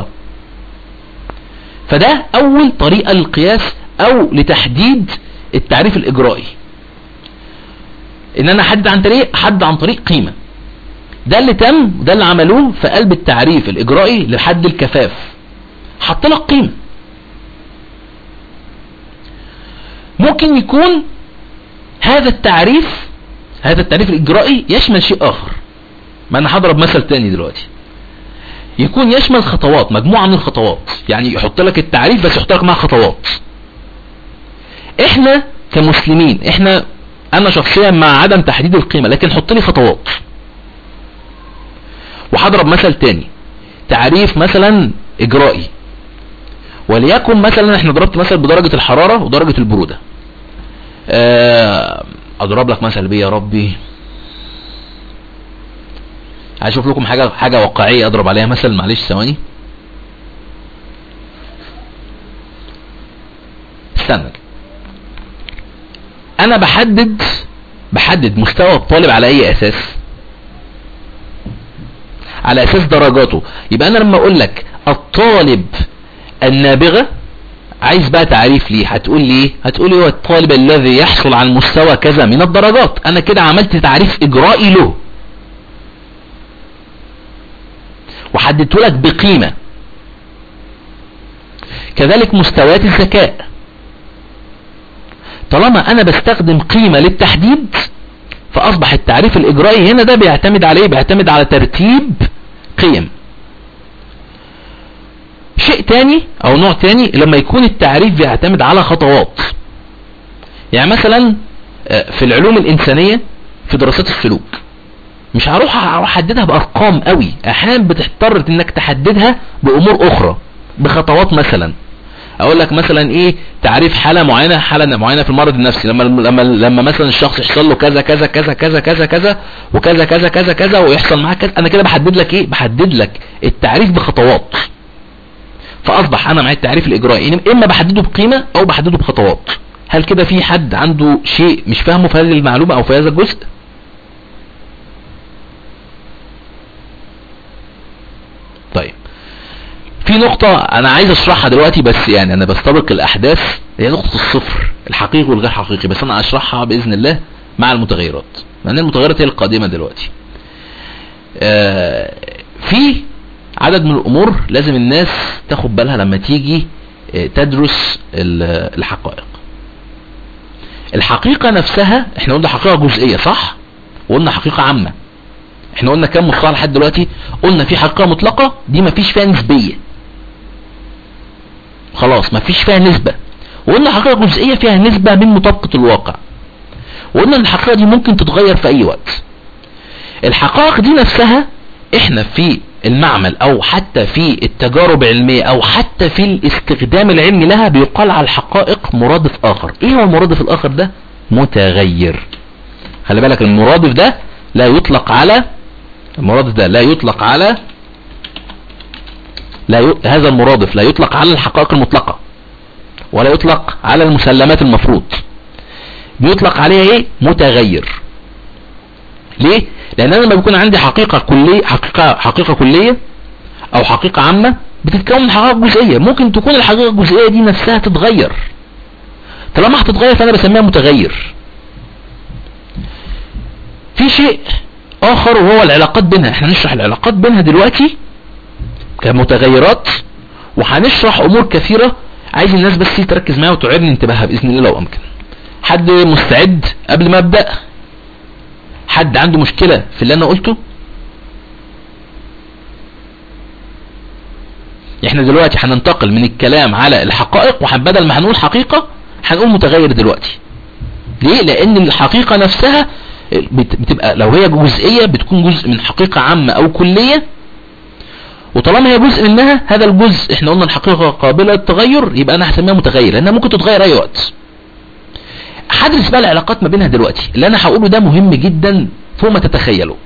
فده اول طريقة للقياس او لتحديد التعريف الاجرائي ان انا احدد عن طريق احدد عن طريق قيمة ده اللي تم ده اللي عملوه في قلب التعريف الاجرائي لحد الكفاف حط لك قيمة ممكن يكون هذا التعريف هذا التعريف الإجرائي يشمل شيء آخر ما أنا هضرب مثل تاني دلوقتي يكون يشمل خطوات مجموعة من الخطوات يعني يحط لك التعريف بس يحط لك معها خطوات احنا كمسلمين احنا انا شخصيا مع عدم تحديد القيمة لكن حط لي خطوات وهضرب مثل تاني تعريف مثلا اجرائي وليكن مثلا احنا ضربت مثل بدرجة الحرارة ودرجة البرودة اه اضرب لك مثل بيه يا ربي هشوف لكم حاجة حاجة واقعية اضرب عليها مثل معلش ثواني استنى انا بحدد بحدد مستوى الطالب على اي اساس على اساس درجاته يبقى انا لما اقول لك الطالب النابغة عايز بقى تعريف ليه هتقول لي ايه هتقول لي هو الطالب الذي يحصل على مستوى كذا من الدرجات انا كده عملت تعريف اجرائي له وحددت لك بقيمة كذلك مستويات الذكاء طالما انا بستخدم قيمة للتحديد فاصبح التعريف الاجرائي هنا ده بيعتمد على ايه بيعتمد على ترتيب قيم شيء تاني او نوع تاني لما يكون التعريف بيعتمد على خطوات يعني مثلا في العلوم الانسانية في دراسات السلوك مش هروح احددها بارقام قوي احيانا بتضطر انك تحددها بامور اخرى بخطوات مثلا اقول لك مثلا ايه تعريف حاله معينه حاله معينه في المرض النفسي لما لما لما مثلا الشخص يحصل له كذا كذا كذا كذا كذا كذا وكذا كذا كذا كذا ويحصل معاه كذا انا كده بحدد لك ايه بحدد لك التعريف بخطوات فاصبح انا معايا التعريف الاجرائي اما بحدده بقيمه او بحدده بخطوات هل كده في حد عنده شيء مش فاهمه في هذه المعلومه او في هذا الجزء طيب في نقطة انا عايز اشرحها دلوقتي بس يعني انا بستبق الاحداث هي نقطة الصفر الحقيقي والغير حقيقي بس انا اشرحها باذن الله مع المتغيرات لان المتغيرات هي القادمة دلوقتي آه في عدد من الامور لازم الناس تاخد بالها لما تيجي آه تدرس الحقائق الحقيقة نفسها احنا قلنا حقيقة جزئية صح وقلنا حقيقة عامة احنا قلنا كام مصطلح لحد دلوقتي قلنا في حقيقة مطلقة دي مفيش فيها نسبية خلاص مفيش فيها نسبة وقلنا حقيقة جزئية فيها نسبة من مطابقة الواقع وقلنا ان الحقيقة دي ممكن تتغير في اي وقت الحقائق دي نفسها احنا في المعمل او حتى في التجارب العلمية او حتى في الاستخدام العلمي لها بيقال على الحقائق مرادف اخر ايه هو المرادف الاخر ده متغير خلي بالك المرادف ده لا يطلق على المرادف ده لا يطلق على لا ي... هذا المرادف لا يطلق على الحقائق المطلقة ولا يطلق على المسلمات المفروض بيطلق عليها ايه متغير ليه لان انا لما بيكون عندي حقيقة كلية حقيقة حقيقة كلية او حقيقة عامة بتتكون من حقائق جزئية ممكن تكون الحقيقة الجزئية دي نفسها تتغير طالما هتتغير فانا بسميها متغير في شيء اخر وهو العلاقات بينها احنا نشرح العلاقات بينها دلوقتي كمتغيرات وهنشرح امور كثيرة عايز الناس بس تركز معايا وتعيرني انتباهها باذن الله لو امكن حد مستعد قبل ما ابدأ حد عنده مشكلة في اللي انا قلته احنا دلوقتي هننتقل من الكلام على الحقائق وبدل ما هنقول حقيقة هنقول متغير دلوقتي ليه لان الحقيقة نفسها بتبقى لو هي جزئية بتكون جزء من حقيقة عامة او كلية وطالما هي جزء منها هذا الجزء احنا قلنا الحقيقة قابلة للتغير يبقى انا هسميها متغير لانها ممكن تتغير اي وقت هدرس بقى العلاقات ما بينها دلوقتي اللي انا هقوله ده مهم جدا فوق ما تتخيلوا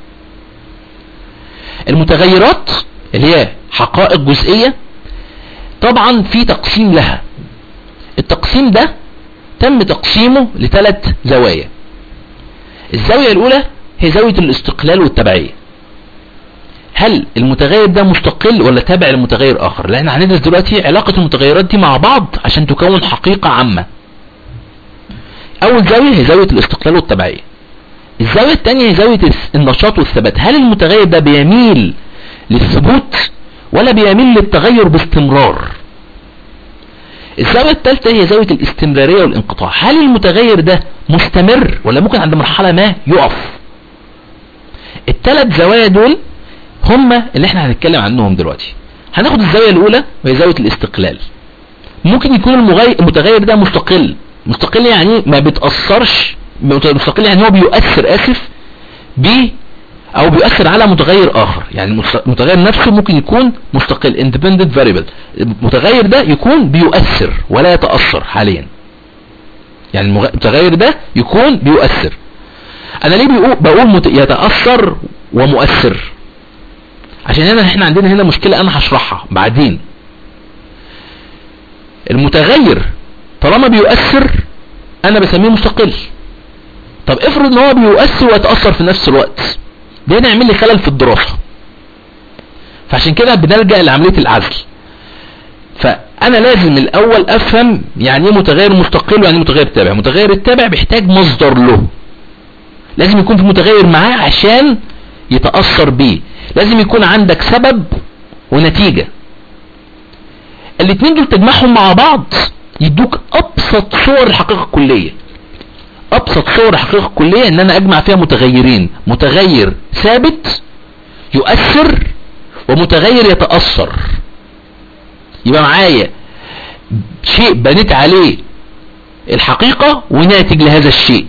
المتغيرات اللي هي حقائق جزئية طبعا في تقسيم لها التقسيم ده تم تقسيمه لثلاث زوايا الزاوية الاولى هي زاوية الاستقلال والتبعية هل المتغير ده مستقل ولا تابع لمتغير اخر لان هندرس دلوقتي علاقة المتغيرات دي مع بعض عشان تكون حقيقة عامة اول زاوية هي زاوية الاستقلال والتبعية الزاوية الثانية هي زاوية النشاط والثبات هل المتغير ده بيميل للثبوت ولا بيميل للتغير باستمرار الزاوية الثالثة هي زاوية الاستمرارية والانقطاع هل المتغير ده مستمر ولا ممكن عند مرحلة ما يقف الثلاث زوايا دول هما اللي احنا هنتكلم عنهم دلوقتي هناخد الزاوية الاولى وهي زاوية الاستقلال ممكن يكون المتغير ده مستقل مستقل يعني ما بتأثرش مستقل يعني هو بيؤثر اسف ب او بيؤثر على متغير اخر يعني المتغير نفسه ممكن يكون مستقل independent variable المتغير ده يكون بيؤثر ولا يتأثر حاليا يعني المتغير ده يكون بيؤثر انا ليه بيقول بقول يتأثر ومؤثر عشان هنا احنا عندنا هنا مشكلة انا هشرحها بعدين المتغير طالما بيؤثر انا بسميه مستقل طب افرض ان هو بيؤثر ويتأثر في نفس الوقت ده هنا لي خلل في الدراسة فعشان كده بنلجأ لعملية العزل فانا لازم الاول افهم يعني ايه متغير مستقل ويعني ايه متغير تابع متغير التابع بيحتاج مصدر له لازم يكون في متغير معاه عشان يتأثر بيه لازم يكون عندك سبب ونتيجة الاثنين دول تجمعهم مع بعض يدوك ابسط صور الحقيقة الكلية ابسط صور الحقيقة الكلية ان انا اجمع فيها متغيرين متغير ثابت يؤثر ومتغير يتأثر يبقى معايا شيء بنيت عليه الحقيقة وناتج لهذا الشيء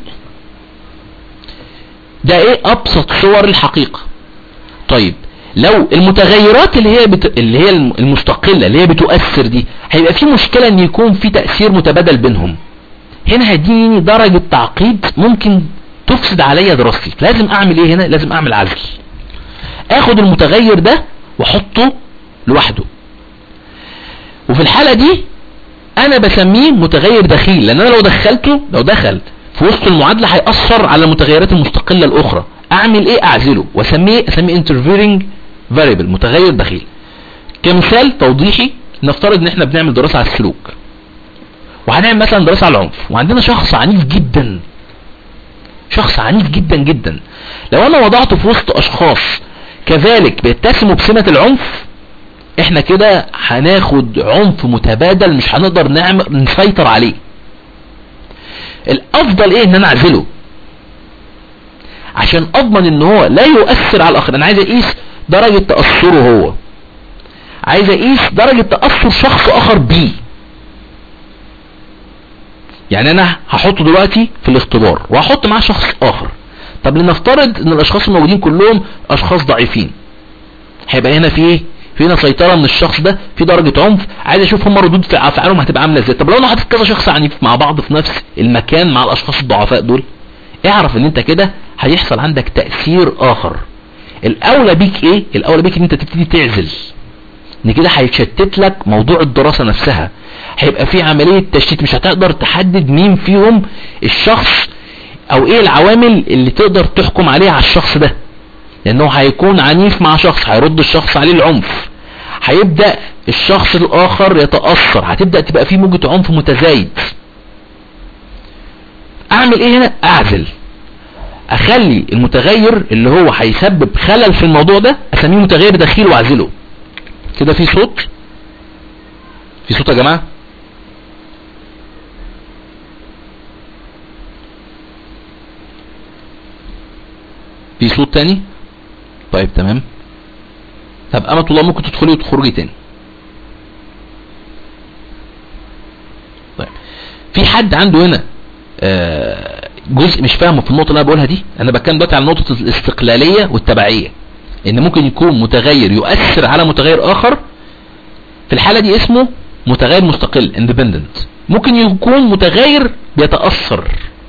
ده ايه ابسط صور الحقيقة طيب لو المتغيرات اللي هي بت... اللي هي المستقلة اللي هي بتؤثر دي هيبقى في مشكلة ان يكون في تأثير متبادل بينهم هنا هيديني درجة تعقيد ممكن تفسد عليا دراستي لازم اعمل ايه هنا لازم اعمل عزل اخد المتغير ده واحطه لوحده وفي الحالة دي انا بسميه متغير دخيل لان انا لو دخلته لو دخل في وسط المعادلة هيأثر على المتغيرات المستقلة الاخرى اعمل ايه اعزله واسميه اسميه interfering variable متغير دخيل كمثال توضيحي نفترض ان احنا بنعمل دراسة على السلوك وهنعمل مثلا دراسة على العنف وعندنا شخص عنيف جدا شخص عنيف جدا جدا لو انا وضعته في وسط اشخاص كذلك بيتسموا بسمة العنف احنا كده هناخد عنف متبادل مش هنقدر نعمل نسيطر عليه الافضل ايه ان انا اعزله عشان اضمن ان هو لا يؤثر على الاخر انا عايز اقيس درجة تأثره هو عايز اقيس درجة تأثر شخص اخر بيه يعني انا هحطه دلوقتي في الاختبار وهحط معاه شخص اخر طب لنفترض ان الاشخاص الموجودين كلهم اشخاص ضعيفين هيبقى هنا في ايه في هنا سيطرة من الشخص ده في درجة عنف عايز اشوف هم ردود في افعالهم هتبقى عاملة ازاي طب لو انا حاطط كذا شخص عنيف مع بعض في نفس المكان مع الاشخاص الضعفاء دول اعرف ان انت كده هيحصل عندك تأثير اخر الاولى بيك ايه الاولى بيك ان انت تبتدي تعزل ان كده هيشتت لك موضوع الدراسة نفسها هيبقى في عملية تشتيت مش هتقدر تحدد مين فيهم الشخص او ايه العوامل اللي تقدر تحكم عليها على الشخص ده لانه هيكون عنيف مع شخص هيرد الشخص عليه العنف هيبدأ الشخص الاخر يتأثر هتبدأ تبقى في موجة عنف متزايد اعمل ايه هنا اعزل اخلي المتغير اللي هو هيسبب خلل في الموضوع ده اسميه متغير دخيل واعزله كده في صوت في صوت يا جماعة في صوت تاني طيب تمام طب امة الله ممكن تدخلي وتخرجي تاني طيب في حد عنده هنا آه، جزء مش فاهمه في النقطة اللي انا بقولها دي انا بتكلم دلوقتي على نقطة الاستقلالية والتبعية ان ممكن يكون متغير يؤثر على متغير اخر في الحالة دي اسمه متغير مستقل independent ممكن يكون متغير بيتأثر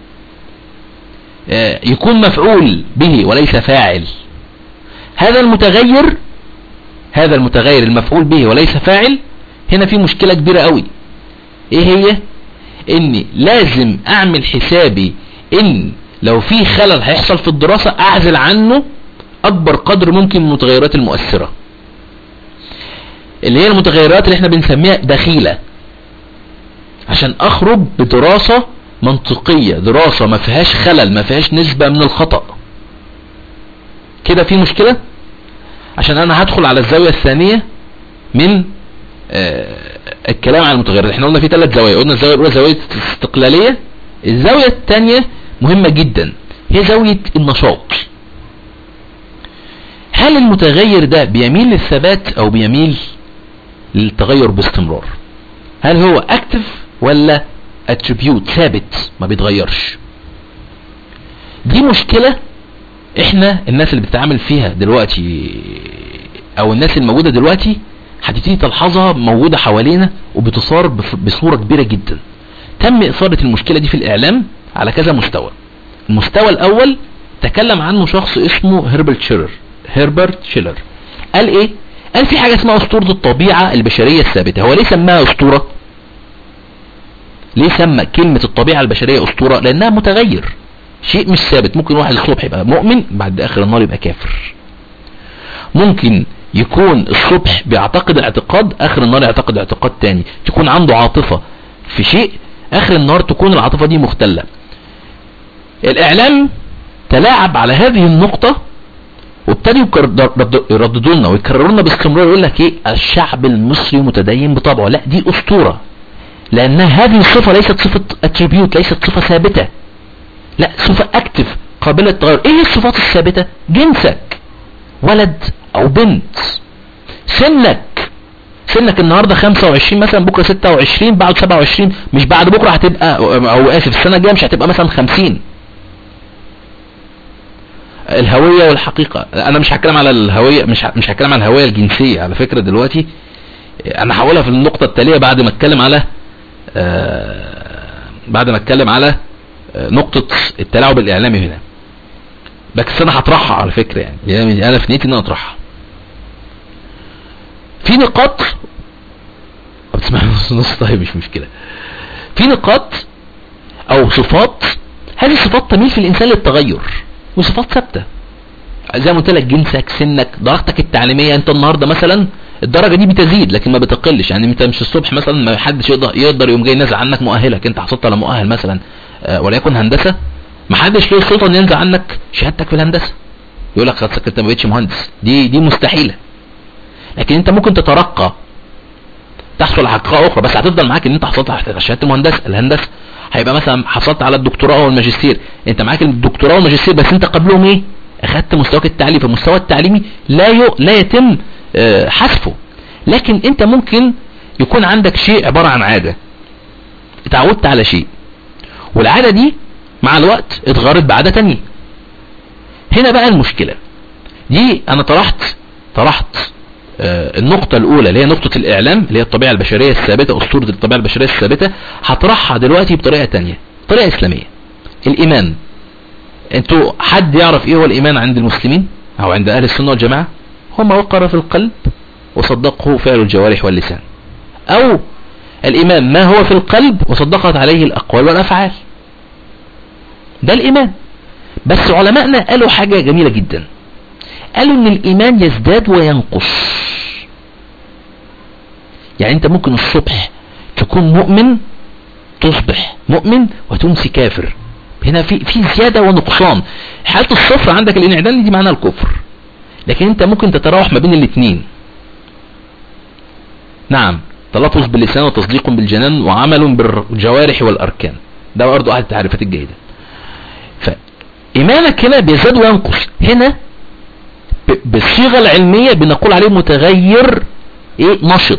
آه، يكون مفعول به وليس فاعل هذا المتغير هذا المتغير المفعول به وليس فاعل هنا في مشكلة كبيرة قوي ايه هي اني لازم اعمل حسابي ان لو في خلل هيحصل في الدراسة اعزل عنه اكبر قدر ممكن من المتغيرات المؤثرة اللي هي المتغيرات اللي احنا بنسميها دخيلة عشان اخرج بدراسة منطقية دراسة ما فيهاش خلل ما فيهاش نسبة من الخطأ كده في مشكلة عشان انا هدخل على الزاوية الثانية من آه الكلام عن المتغيرات احنا قلنا في ثلاث زوايا قلنا الزاويه الاولى زاويه الاستقلاليه الزاويه الثانيه مهمه جدا هي زاويه النشاط هل المتغير ده بيميل للثبات او بيميل للتغير باستمرار هل هو اكتف ولا اتريبيوت ثابت ما بيتغيرش دي مشكلة احنا الناس اللي بتتعامل فيها دلوقتي او الناس الموجودة دلوقتي هتبتدي تلحظها موجودة حوالينا وبتصار بصورة كبيرة جدا تم اثارة المشكلة دي في الاعلام على كذا مستوى المستوى الاول تكلم عنه شخص اسمه هربرت شيلر هربرت شيلر قال ايه قال في حاجة اسمها اسطورة الطبيعة البشرية الثابتة هو ليه سماها اسطورة ليه سمى كلمة الطبيعة البشرية اسطورة لانها متغير شيء مش ثابت ممكن واحد الصبح يبقى مؤمن بعد اخر النهار يبقى كافر ممكن يكون الصبح بيعتقد اعتقاد اخر النهار يعتقد اعتقاد تاني تكون عنده عاطفة في شيء اخر النهار تكون العاطفة دي مختلة الاعلام تلاعب على هذه النقطة وابتدوا يرددوا لنا ويكرروا لنا باستمرار يقول لك ايه الشعب المصري متدين بطبعه لا دي اسطورة لانها هذه الصفة ليست صفة اتريبيوت ليست صفة ثابتة لا صفة اكتف قابلة للتغير ايه الصفات الثابتة جنسك ولد او بنت سنك سنك النهاردة 25 مثلا بكرة 26 بعد 27 مش بعد بكرة هتبقى او اسف السنة الجاية مش هتبقى مثلا 50 الهوية والحقيقة انا مش هتكلم على الهوية مش مش هتكلم على الهوية الجنسية على فكرة دلوقتي انا هقولها في النقطة التالية بعد ما اتكلم على آه بعد ما اتكلم على آه نقطة التلاعب الاعلامي هنا بس انا هطرحها على فكرة يعني, يعني انا في نيتي ان انا اطرحها في نقاط بتسمع نص نص طيب مش مشكلة في نقاط او صفات هذه الصفات تميل في الانسان للتغير وصفات ثابته زي ما قلت لك جنسك سنك درجتك التعليميه انت النهارده مثلا الدرجه دي بتزيد لكن ما بتقلش يعني انت مش الصبح مثلا ما حدش يقدر يقدر يقوم جاي نازل عنك مؤهلك انت حصلت على مؤهل مثلا آه وليكن هندسه ما حدش له السلطه ان ينزل عنك شهادتك في الهندسه يقول لك خلاص انت ما بقتش مهندس دي دي مستحيله لكن انت ممكن تترقى تحصل على حقيقه اخرى بس هتفضل معاك ان انت حصلت على شهاده المهندسه الهندسه هيبقى مثلا حصلت على الدكتوراه والماجستير انت معاك الدكتوراه والماجستير بس انت قبلهم ايه اخدت مستواك التعليمي فالمستوى التعليمي لا ي... لا يتم اه حذفه لكن انت ممكن يكون عندك شيء عبارة عن عادة اتعودت على شيء والعادة دي مع الوقت اتغيرت بعادة تانية هنا بقى المشكلة دي انا طرحت طرحت آه النقطة الاولى اللي هي نقطة الاعلام اللي هي الطبيعة البشرية الثابتة اسطورة الطبيعة البشرية الثابتة هطرحها دلوقتي بطريقة تانية طريقة اسلامية الايمان انتوا حد يعرف ايه هو الايمان عند المسلمين او عند اهل السنة والجماعة هو ما وقر في القلب وصدقه فعل الجوارح واللسان او الايمان ما هو في القلب وصدقت عليه الاقوال والافعال ده الايمان بس علماءنا قالوا حاجة جميلة جدا قالوا ان الايمان يزداد وينقص يعني انت ممكن الصبح تكون مؤمن تصبح مؤمن وتمسي كافر هنا في في زيادة ونقصان حالة الصفر عندك الانعدام دي معناها الكفر لكن انت ممكن تتراوح ما بين الاثنين نعم تلفظ باللسان وتصديق بالجنان وعمل بالجوارح والاركان ده برضه احد التعريفات الجيدة فايمانك هنا بيزداد وينقص هنا بالصيغة العلمية بنقول عليه متغير ايه نشط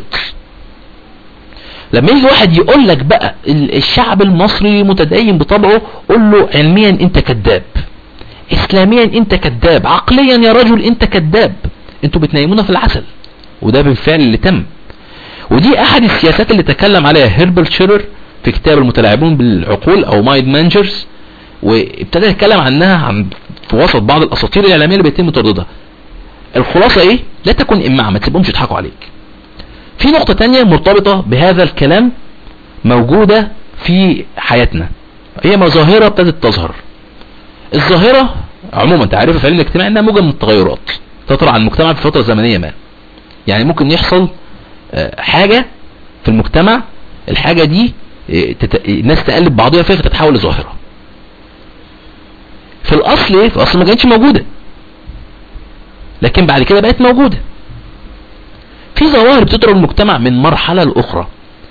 لما يجي واحد يقول لك بقى الشعب المصري متدين بطبعه قول له علميا انت كذاب اسلاميا انت كذاب عقليا يا رجل انت كذاب انتوا بتنيمونا في العسل وده بالفعل اللي تم ودي احد السياسات اللي تكلم عليها هيربل شيرر في كتاب المتلاعبون بالعقول او مايند مانجرز وابتدى يتكلم عنها عن في وسط بعض الاساطير الاعلاميه اللي بيتم ترددها الخلاصه ايه لا تكن امعه ما تسيبهمش يضحكوا عليك في نقطة تانية مرتبطة بهذا الكلام موجودة في حياتنا هي مظاهرة ابتدت تظهر الظاهرة عموما انت عارف في علم الاجتماع انها موجة من التغيرات تطرأ على المجتمع في فترة زمنية ما يعني ممكن يحصل حاجة في المجتمع الحاجة دي تت... الناس تقلب بعضها فيها فتتحول لظاهرة في الاصل ايه في الاصل ما كانتش موجودة لكن بعد كده بقت موجودة في ظواهر بتضرب المجتمع من مرحلة لأخرى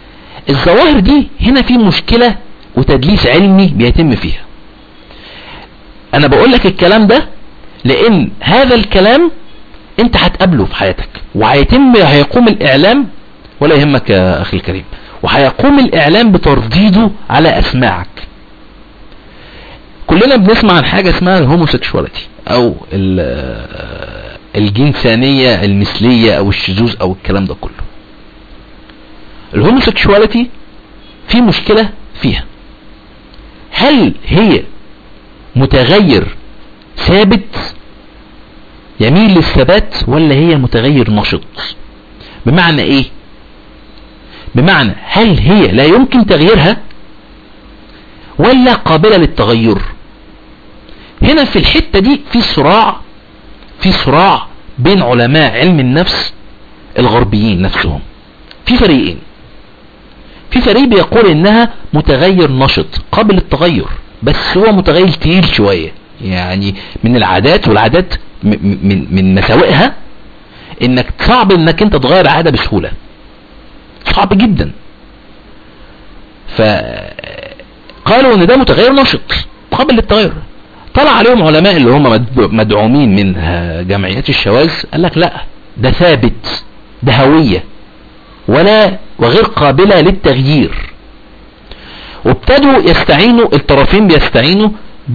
الظواهر دي هنا في مشكلة وتدليس علمي بيتم فيها انا بقول لك الكلام ده لان هذا الكلام انت هتقابله في حياتك وهيتم هيقوم الاعلام ولا يهمك يا اخي الكريم وهيقوم الاعلام بترديده على اسماعك كلنا بنسمع عن حاجة اسمها الهوموسيكشواليتي او الجنسانية المثلية او الشذوذ او الكلام ده كله الهوموسيكشواليتي في مشكلة فيها هل هي متغير ثابت يميل للثبات ولا هي متغير نشط بمعنى ايه بمعنى هل هي لا يمكن تغييرها ولا قابلة للتغير هنا في الحتة دي في صراع في صراع بين علماء علم النفس الغربيين نفسهم في فريقين في فريق بيقول انها متغير نشط قابل للتغير بس هو متغير تقيل شوية يعني من العادات والعادات من من مساوئها انك صعب انك انت تغير عادة بسهولة صعب جدا فقالوا ان ده متغير نشط قابل للتغير طلع عليهم علماء اللي هم مدعومين من جمعيات الشواذ قال لك لا ده ثابت ده هوية ولا وغير قابلة للتغيير وابتدوا يستعينوا الطرفين بيستعينوا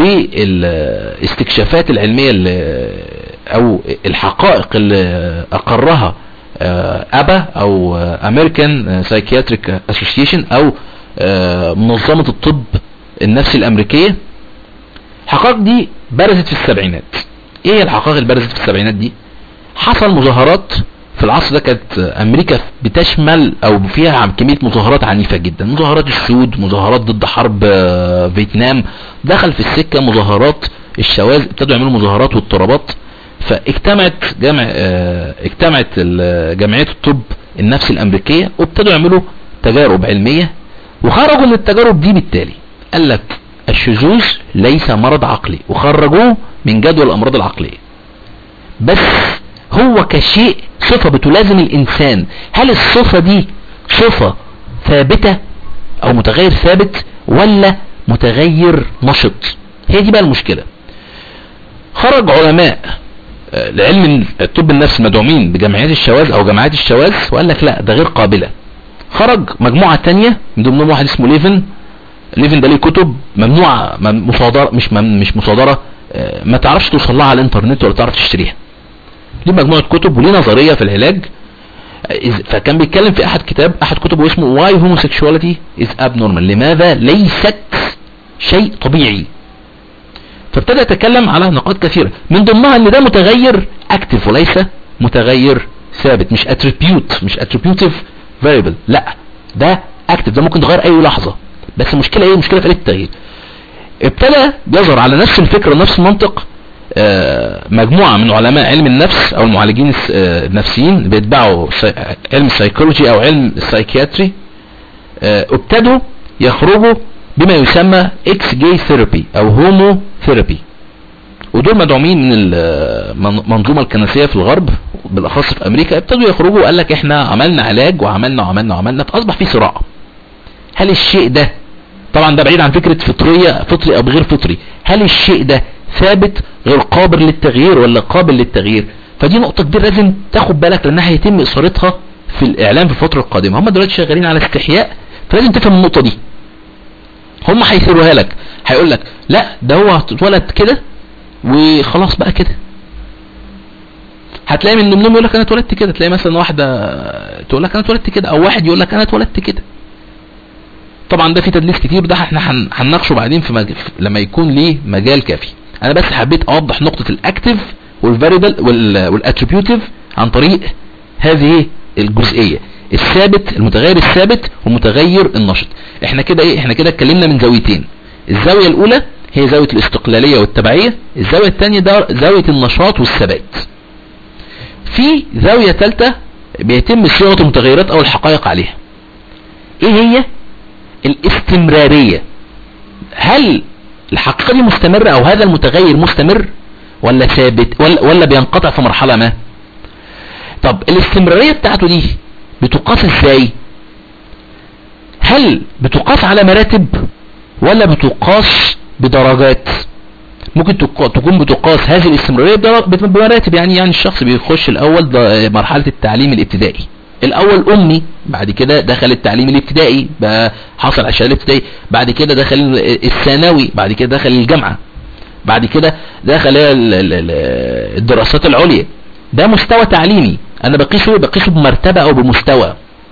بالاستكشافات العلمية اللي او الحقائق اللي اقرها ابا او امريكان سايكياتريك اسوسيشن او منظمة الطب النفسي الامريكية الحقائق دي برزت في السبعينات ايه هي الحقائق اللي برزت في السبعينات دي حصل مظاهرات في العصر ده كانت امريكا بتشمل او فيها كمية مظاهرات عنيفة جدا مظاهرات السود مظاهرات ضد حرب فيتنام دخل في السكة مظاهرات الشواذ ابتدوا يعملوا مظاهرات واضطرابات فاجتمعت جمع اه اجتمعت جمعية الطب النفسي الامريكية وابتدوا يعملوا تجارب علمية وخرجوا من التجارب دي بالتالي قال لك الشذوذ ليس مرض عقلي وخرجوه من جدول الامراض العقلية بس هو كشيء صفة بتلازم الانسان هل الصفة دي صفة ثابتة او متغير ثابت ولا متغير نشط هي دي بقى المشكلة خرج علماء لعلم الطب النفسي مدعومين بجمعيات الشواذ او جماعات الشواذ وقال لك لا ده غير قابلة خرج مجموعة تانية من ضمنهم واحد اسمه ليفن ليفن ده ليه كتب ممنوعة مصادرة مش مش مصادرة ما تعرفش توصل لها على الانترنت ولا تعرف تشتريها ليه مجموعة كتب وليه نظرية في العلاج فكان بيتكلم في احد كتاب احد كتبه اسمه why homosexuality is abnormal لماذا ليست شيء طبيعي فابتدى يتكلم على نقاط كثيرة من ضمنها ان ده متغير اكتف وليس متغير ثابت مش attribute مش attributive variable لا ده اكتف ده ممكن تغير اي لحظة بس المشكلة ايه المشكلة في آلة التغيير ابتدى يظهر على نفس الفكرة ونفس المنطق مجموعة من علماء علم النفس او المعالجين النفسيين بيتبعوا علم السيكولوجي او علم السايكياتري ابتدوا يخرجوا بما يسمى اكس جاي ثيرابي او هومو ثيرابي ودول مدعومين من المنظومة الكنسية في الغرب بالاخص في امريكا ابتدوا يخرجوا وقال لك احنا عملنا علاج وعملنا وعملنا وعملنا فاصبح في صراع هل الشيء ده طبعا ده بعيد عن فكرة فطرية فطري او غير فطري هل الشيء ده ثابت غير قابل للتغيير ولا قابل للتغيير فدي نقطة كبيرة لازم تاخد بالك لانها هيتم اثارتها في الاعلام في الفترة القادمة هم دلوقتي شغالين على استحياء فلازم تفهم النقطة دي هم هيثيروها لك هيقول لك لا ده هو اتولد كده وخلاص بقى كده هتلاقي من ضمنهم يقول لك انا اتولدت كده تلاقي مثلا واحده تقول لك انا اتولدت كده او واحد يقول لك انا اتولدت كده طبعا ده في تدليس كتير ده احنا هنناقشه بعدين في مج... لما يكون ليه مجال كافي انا بس حبيت اوضح نقطة الاكتف والفاريبل والاتريبيوتيف عن طريق هذه الجزئية الثابت المتغير الثابت والمتغير النشط احنا كده ايه احنا كده اتكلمنا من زاويتين الزاوية الاولى هي زاوية الاستقلالية والتبعية الزاوية الثانية ده زاوية النشاط والثبات في زاوية ثالثة بيتم صياغة المتغيرات او الحقائق عليها ايه هي الاستمرارية هل الحقيقة دي مستمرة او هذا المتغير مستمر ولا ثابت ولا, ولا بينقطع في مرحلة ما طب الاستمرارية بتاعته دي بتقاس ازاي هل بتقاس على مراتب ولا بتقاس بدرجات ممكن تق- تكون بتقاس هذه الاستمرارية بدر- بمراتب يعني يعني الشخص بيخش الاول ده مرحلة التعليم الابتدائي الاول امي بعد كده دخل التعليم الابتدائي بقى حصل على الشهاده الابتدائي بعد كده دخل الثانوي بعد كده دخل الجامعه بعد كده دخل ال- ال- ال- الدراسات العليا ده مستوى تعليمي انا بقيسه إيه؟ بقيسه بمرتبه او بمستوى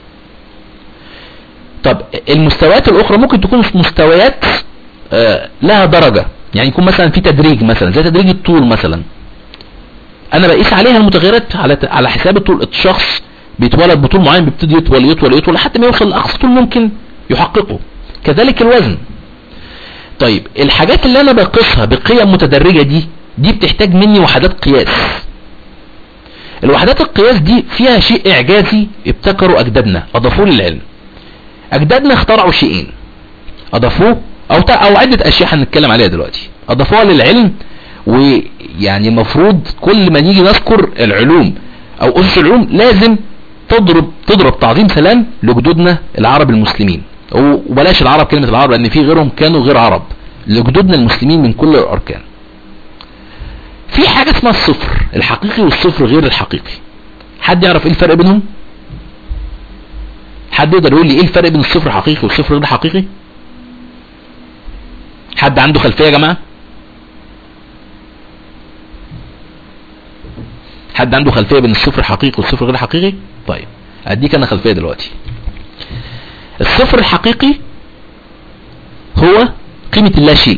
طب المستويات الاخرى ممكن تكون مستويات آه، لها درجة يعني يكون مثلا في تدريج مثلا زي تدريج الطول مثلا انا بقيس عليها المتغيرات على على حساب الطول الشخص بيتولد بطول معين بيبتدي يطول يطول يطول لحد ما يوصل لاقصى طول ممكن يحققه كذلك الوزن طيب الحاجات اللي انا بقيسها بقيم متدرجة دي دي بتحتاج مني وحدات قياس الوحدات القياس دي فيها شيء اعجازي ابتكروا اجدادنا اضافوه للعلم اجدادنا اخترعوا شيئين اضافوه او تا او عدة اشياء هنتكلم عليها دلوقتي اضافوها للعلم ويعني المفروض كل ما نيجي نذكر العلوم او اسس العلوم لازم تضرب تضرب تعظيم سلام لجدودنا العرب المسلمين وبلاش العرب كلمة العرب لان في غيرهم كانوا غير عرب لجدودنا المسلمين من كل الاركان في حاجة اسمها الصفر الحقيقي والصفر غير الحقيقي حد يعرف ايه الفرق بينهم حد يقدر يقول لي ايه الفرق بين الصفر الحقيقي والصفر غير حقيقي حد عنده خلفية يا جماعة حد عنده خلفية بين الصفر الحقيقي والصفر غير الحقيقي طيب اديك انا خلفية دلوقتي الصفر الحقيقي هو قيمة اللا شيء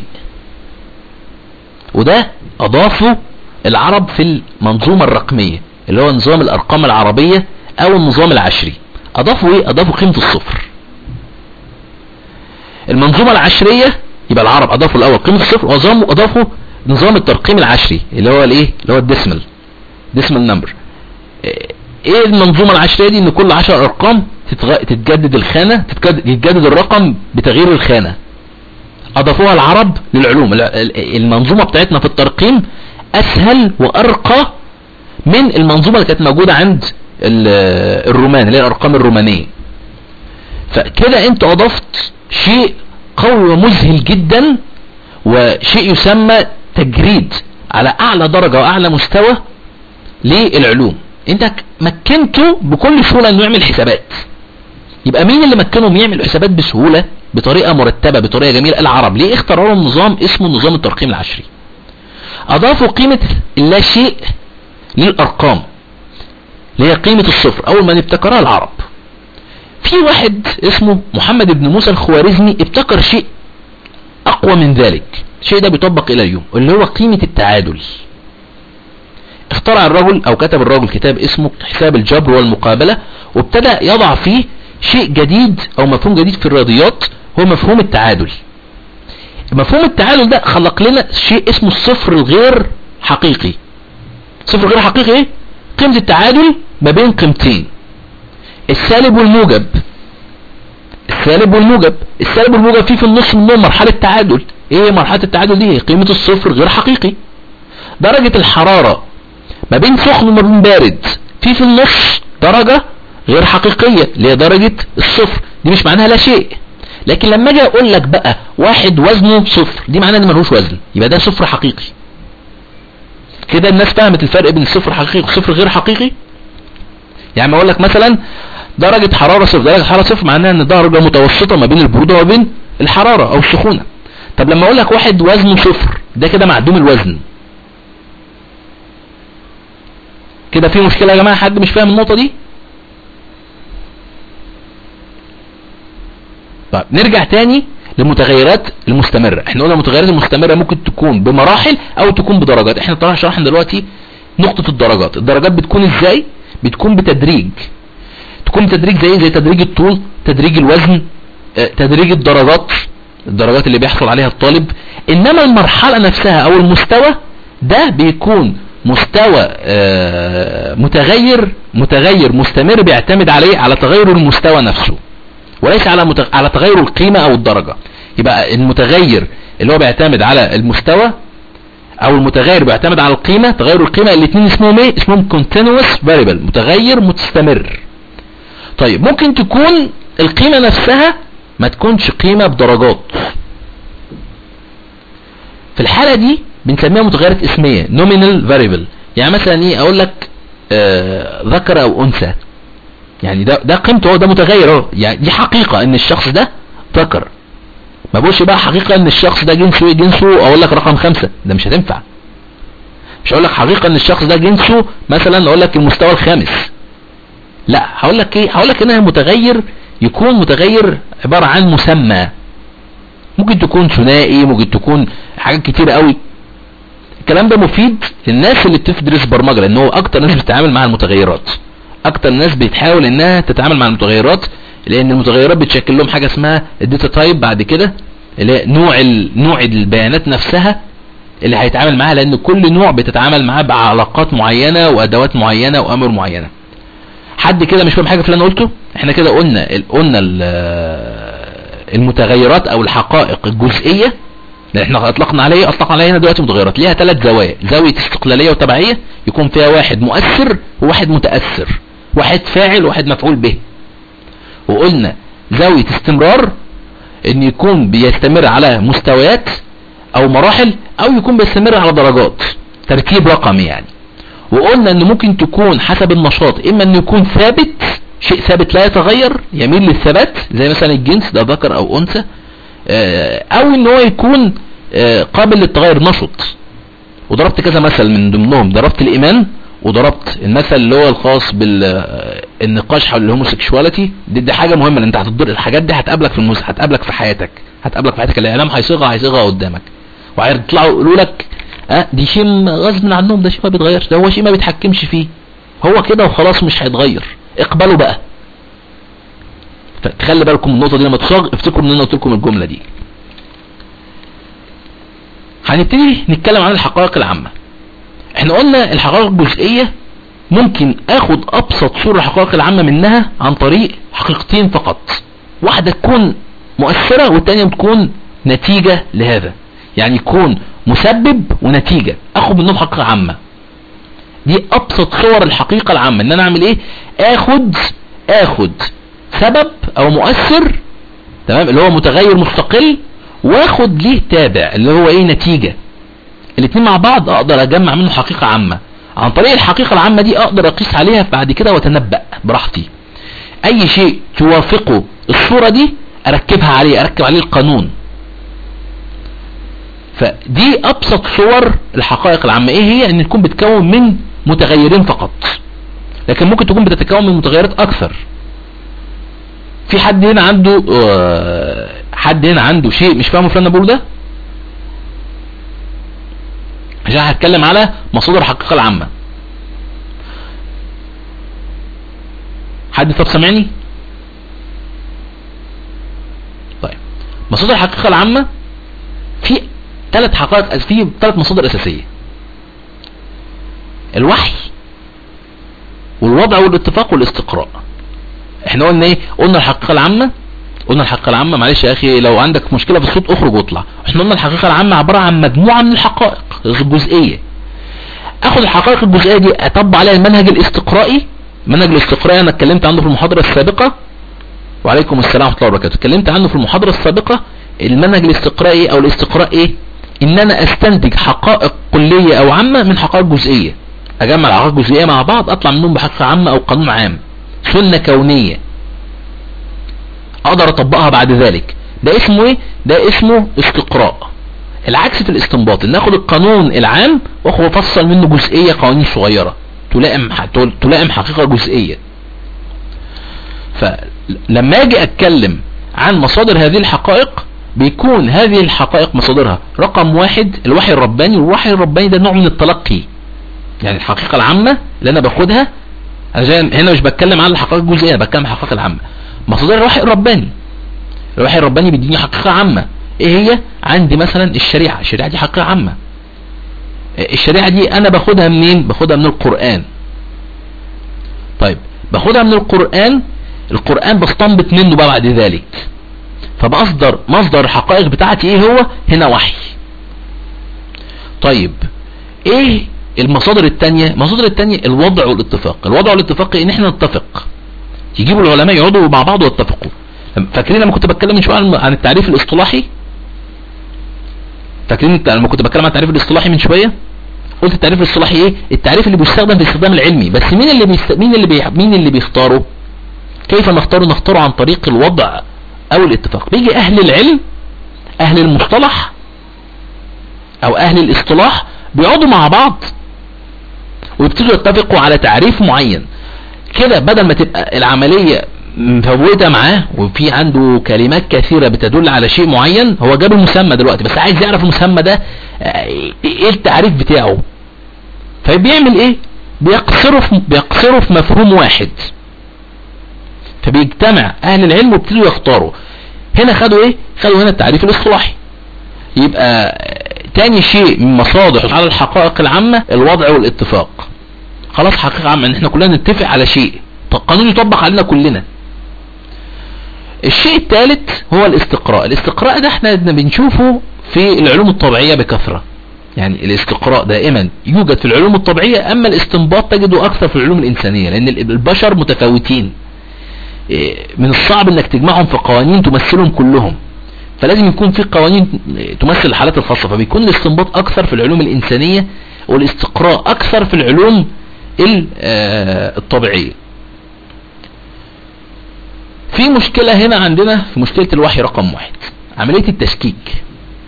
وده اضافه العرب في المنظومة الرقمية اللي هو نظام الارقام العربية او النظام العشري اضافوا ايه اضافوا قيمة الصفر المنظومة العشرية يبقى العرب اضافوا الاول قيمة الصفر واضافوا اضافوا نظام الترقيم العشري اللي هو الايه اللي هو الديسمال ديسمال نمبر ايه المنظومة العشرية دي ان كل عشر ارقام تتغ... تتجدد الخانة تتجدد... يتجدد الرقم بتغيير الخانة اضافوها العرب للعلوم ال- ال- المنظومة بتاعتنا في الترقيم اسهل وارقى من المنظومة اللي كانت موجودة عند ال- الرومان اللي هي الارقام الرومانية فكده انت اضفت شيء قوي ومذهل جدا وشيء يسمى تجريد على اعلى درجة واعلى مستوى للعلوم انت ك- مكنته بكل سهولة انه يعمل حسابات يبقى مين اللي مكنهم يعمل حسابات بسهولة بطريقة مرتبة بطريقة جميلة العرب ليه اخترعوا لهم نظام اسمه نظام الترقيم العشري اضافوا قيمة اللا شيء للارقام اللي هي قيمة الصفر اول ما ابتكرها العرب في واحد اسمه محمد بن موسى الخوارزمي ابتكر شيء اقوى من ذلك الشيء ده بيطبق الى اليوم اللي هو قيمة التعادل اخترع الرجل او كتب الرجل كتاب اسمه حساب الجبر والمقابلة وابتدى يضع فيه شيء جديد او مفهوم جديد في الرياضيات هو مفهوم التعادل مفهوم التعادل ده خلق لنا شيء اسمه الصفر الغير حقيقي صفر غير حقيقي ايه قيمة التعادل ما بين قيمتين السالب والموجب السالب والموجب السالب والموجب فيه في النص منهم مرحلة تعادل ايه مرحلة التعادل دي هي قيمة الصفر غير حقيقي درجة الحرارة ما بين سخن وما بين بارد في في النص درجة غير حقيقية اللي هي درجة الصفر دي مش معناها لا شيء لكن لما اجي اقول لك بقى واحد وزنه صفر دي معناها ان ملوش وزن يبقى ده صفر حقيقي كده الناس فهمت الفرق بين الصفر حقيقي والصفر غير حقيقي يعني ما اقول لك مثلا درجة حرارة صفر درجة حرارة صفر معناها ان درجة متوسطة ما بين البرودة وما بين الحرارة او السخونة طب لما اقول لك واحد وزنه صفر ده كده معدوم الوزن كده في مشكلة يا جماعة حد مش فاهم النقطة دي طيب نرجع تاني للمتغيرات المستمرة احنا قلنا المتغيرات المستمرة ممكن تكون بمراحل او تكون بدرجات احنا طبعا شرحنا دلوقتي نقطة الدرجات الدرجات بتكون ازاي بتكون بتدريج تكون بتدريج زي زي تدريج الطول تدريج الوزن اه، تدريج الدرجات الدرجات اللي بيحصل عليها الطالب انما المرحلة نفسها او المستوى ده بيكون مستوى اه، متغير متغير مستمر بيعتمد عليه على تغير المستوى نفسه وليس على متغ... على تغير القيمة او الدرجة يبقى المتغير اللي هو بيعتمد على المستوى او المتغير بيعتمد على القيمة تغير القيمة الاثنين اسمهم ايه اسمهم continuous variable متغير مستمر طيب ممكن تكون القيمة نفسها ما تكونش قيمة بدرجات في الحالة دي بنسميها متغيرات اسمية nominal variable يعني مثلا ايه اقول لك آه ذكر او انثى يعني ده ده قيمته هو ده متغير اهو يعني دي حقيقة ان الشخص ده ذكر ما بقولش بقى حقيقة ان الشخص ده جنسه ايه جنسه اقول لك رقم خمسة ده مش هتنفع مش هقول لك حقيقة ان الشخص ده جنسه مثلا اقول لك المستوى الخامس لا هقول لك ايه هقول لك انها متغير يكون متغير عبارة عن مسمى ممكن تكون ثنائي ممكن تكون حاجات كتير قوي الكلام ده مفيد للناس اللي بتدرس برمجة لان هو اكتر ناس بتتعامل مع المتغيرات اكتر ناس بتحاول انها تتعامل مع المتغيرات لان المتغيرات بتشكل لهم حاجة اسمها الداتا تايب بعد كده اللي هي نوع ال... نوع البيانات نفسها اللي هيتعامل معاها لان كل نوع بتتعامل معاه بعلاقات معينة وادوات معينة وامر معينة حد كده مش فاهم حاجة في اللي انا قلته احنا كده قلنا ال... قلنا ال... المتغيرات او الحقائق الجزئية اللي احنا اطلقنا عليها اطلقنا عليها هنا دلوقتي متغيرات ليها ثلاث زوايا زاوية استقلالية وتبعية يكون فيها واحد مؤثر وواحد متأثر واحد فاعل وواحد مفعول به وقلنا زاوية استمرار ان يكون بيستمر على مستويات او مراحل او يكون بيستمر على درجات تركيب رقمي يعني وقلنا ان ممكن تكون حسب النشاط اما ان يكون ثابت شيء ثابت لا يتغير يميل للثبات زي مثلا الجنس ده ذكر او انثى او ان هو يكون قابل للتغير نشط وضربت كذا مثل من ضمنهم ضربت الايمان وضربت المثل اللي هو الخاص بالنقاش حول الهوموسيكشواليتي دي, دي حاجه مهمه لان انت هتضر الحاجات دي هتقابلك في الموسيقى هتقابلك في حياتك هتقابلك في حياتك الاعلام هيصيغها هيصيغها قدامك وهيطلعوا يقولوا لك اه دي شيء غصب عنهم ده شيء ما بيتغيرش ده هو شيء ما بيتحكمش فيه هو كده وخلاص مش هيتغير اقبلوا بقى تخلي بالكم من النقطه دي لما تصاغ افتكروا ان انا قلت لكم الجمله دي هنبتدي نتكلم عن الحقائق العامه احنا قلنا الحقائق الجزئيه ممكن اخد ابسط صوره الحقائق العامه منها عن طريق حقيقتين فقط واحده تكون مؤثره والثانيه تكون نتيجه لهذا يعني يكون مسبب ونتيجه اخد منهم حقيقه عامه دي ابسط صور الحقيقه العامه ان انا اعمل ايه اخد اخد سبب او مؤثر تمام اللي هو متغير مستقل واخد ليه تابع اللي هو ايه نتيجة الاثنين مع بعض اقدر اجمع منه حقيقة عامة عن طريق الحقيقة العامة دي اقدر اقيس عليها بعد كده واتنبأ براحتي اي شيء توافقه الصورة دي اركبها عليه اركب عليه القانون فدي ابسط صور الحقائق العامة ايه هي ان تكون بتكون من متغيرين فقط لكن ممكن تكون بتتكون من متغيرات اكثر في حد هنا عنده حد هنا عنده شيء مش فاهمه في اللي انا بقوله ده عشان هتكلم على مصادر الحقيقه العامه حد طب سامعني طيب مصادر الحقيقه العامه في ثلاث حقائق في ثلاث مصادر اساسيه الوحي والوضع والاتفاق والاستقراء احنا قلنا ايه قلنا الحقيقه العامه قلنا الحقيقه العامه معلش يا اخي لو عندك مشكله في الصوت اخرج واطلع احنا قلنا الحقيقه العامه عباره عن مجموعه من الحقائق الجزئيه اخد الحقائق الجزئيه دي اطبق عليها المنهج الاستقرائي المنهج الاستقرائي انا اتكلمت عنه في المحاضره السابقه وعليكم السلام ورحمه الله وبركاته اتكلمت عنه في المحاضره السابقه المنهج الاستقرائي او الاستقراء ايه ان انا استنتج حقائق كليه او عامه من حقائق جزئيه اجمع الحقائق الجزئيه مع بعض اطلع منهم بحقيقه عامه او قانون عام سنة كونية اقدر اطبقها بعد ذلك ده اسمه ايه ده اسمه استقراء العكس في الاستنباط ان اخد القانون العام واخد افصل منه جزئية قوانين صغيرة تلائم تلائم حقيقة جزئية فلما اجي اتكلم عن مصادر هذه الحقائق بيكون هذه الحقائق مصادرها رقم واحد الوحي الرباني والوحي الرباني ده نوع من التلقي يعني الحقيقة العامة اللي انا باخدها عشان هنا مش بتكلم عن الحقائق الجزئيه انا بتكلم عن الحقائق العامه مصادر الوحي الرباني الوحي الرباني بيديني حقيقه عامه ايه هي عندي مثلا الشريعه الشريعه دي حقيقه عامه الشريعه دي انا باخدها منين باخدها من القران طيب باخدها من القران القران بستنبط منه بقى بعد ذلك فبصدر مصدر الحقائق بتاعتي ايه هو هنا وحي طيب ايه المصادر التانية المصادر التانية الوضع والاتفاق الوضع والاتفاق ان احنا نتفق يجيبوا العلماء يقعدوا مع بعض ويتفقوا فاكرين لما كنت بتكلم من شويه عن عن التعريف الاصطلاحي فاكرين انت لما كنت بتكلم عن التعريف الاصطلاحي من شويه قلت التعريف الاصطلاحي ايه التعريف اللي بيستخدم في الاستخدام العلمي بس مين اللي بيست... مين اللي بي... مين اللي بيختاره كيف نختاره نختاره عن طريق الوضع او الاتفاق بيجي اهل العلم اهل المصطلح او اهل الاصطلاح بيقعدوا مع بعض ويبتدوا يتفقوا على تعريف معين كده بدل ما تبقى العملية مفوتة معاه وفي عنده كلمات كثيرة بتدل على شيء معين هو جاب المسمى دلوقتي بس عايز يعرف المسمى ده آه، ايه التعريف بتاعه فبيعمل ايه بيقصره في بيقصره في مفهوم واحد فبيجتمع اهل العلم وابتدوا يختاروا هنا خدوا ايه خدوا هنا التعريف الاصطلاحي يبقى تاني شيء من مصادر على الحقائق العامة الوضع والاتفاق خلاص حقيقة عامة ان احنا كلنا نتفق على شيء طب قانون يطبق علينا كلنا الشيء الثالث هو الاستقراء الاستقراء ده احنا بنشوفه في العلوم الطبيعية بكثرة يعني الاستقراء دائما يوجد في العلوم الطبيعية اما الاستنباط تجده اكثر في العلوم الانسانية لان البشر متفاوتين إيه، من الصعب انك تجمعهم في قوانين تمثلهم كلهم فلازم يكون في قوانين تمثل الحالات الخاصة فبيكون الاستنباط اكثر في العلوم الانسانية والاستقراء اكثر في العلوم آه، الطبيعية في مشكلة هنا عندنا في مشكلة الوحي رقم واحد عملية التشكيك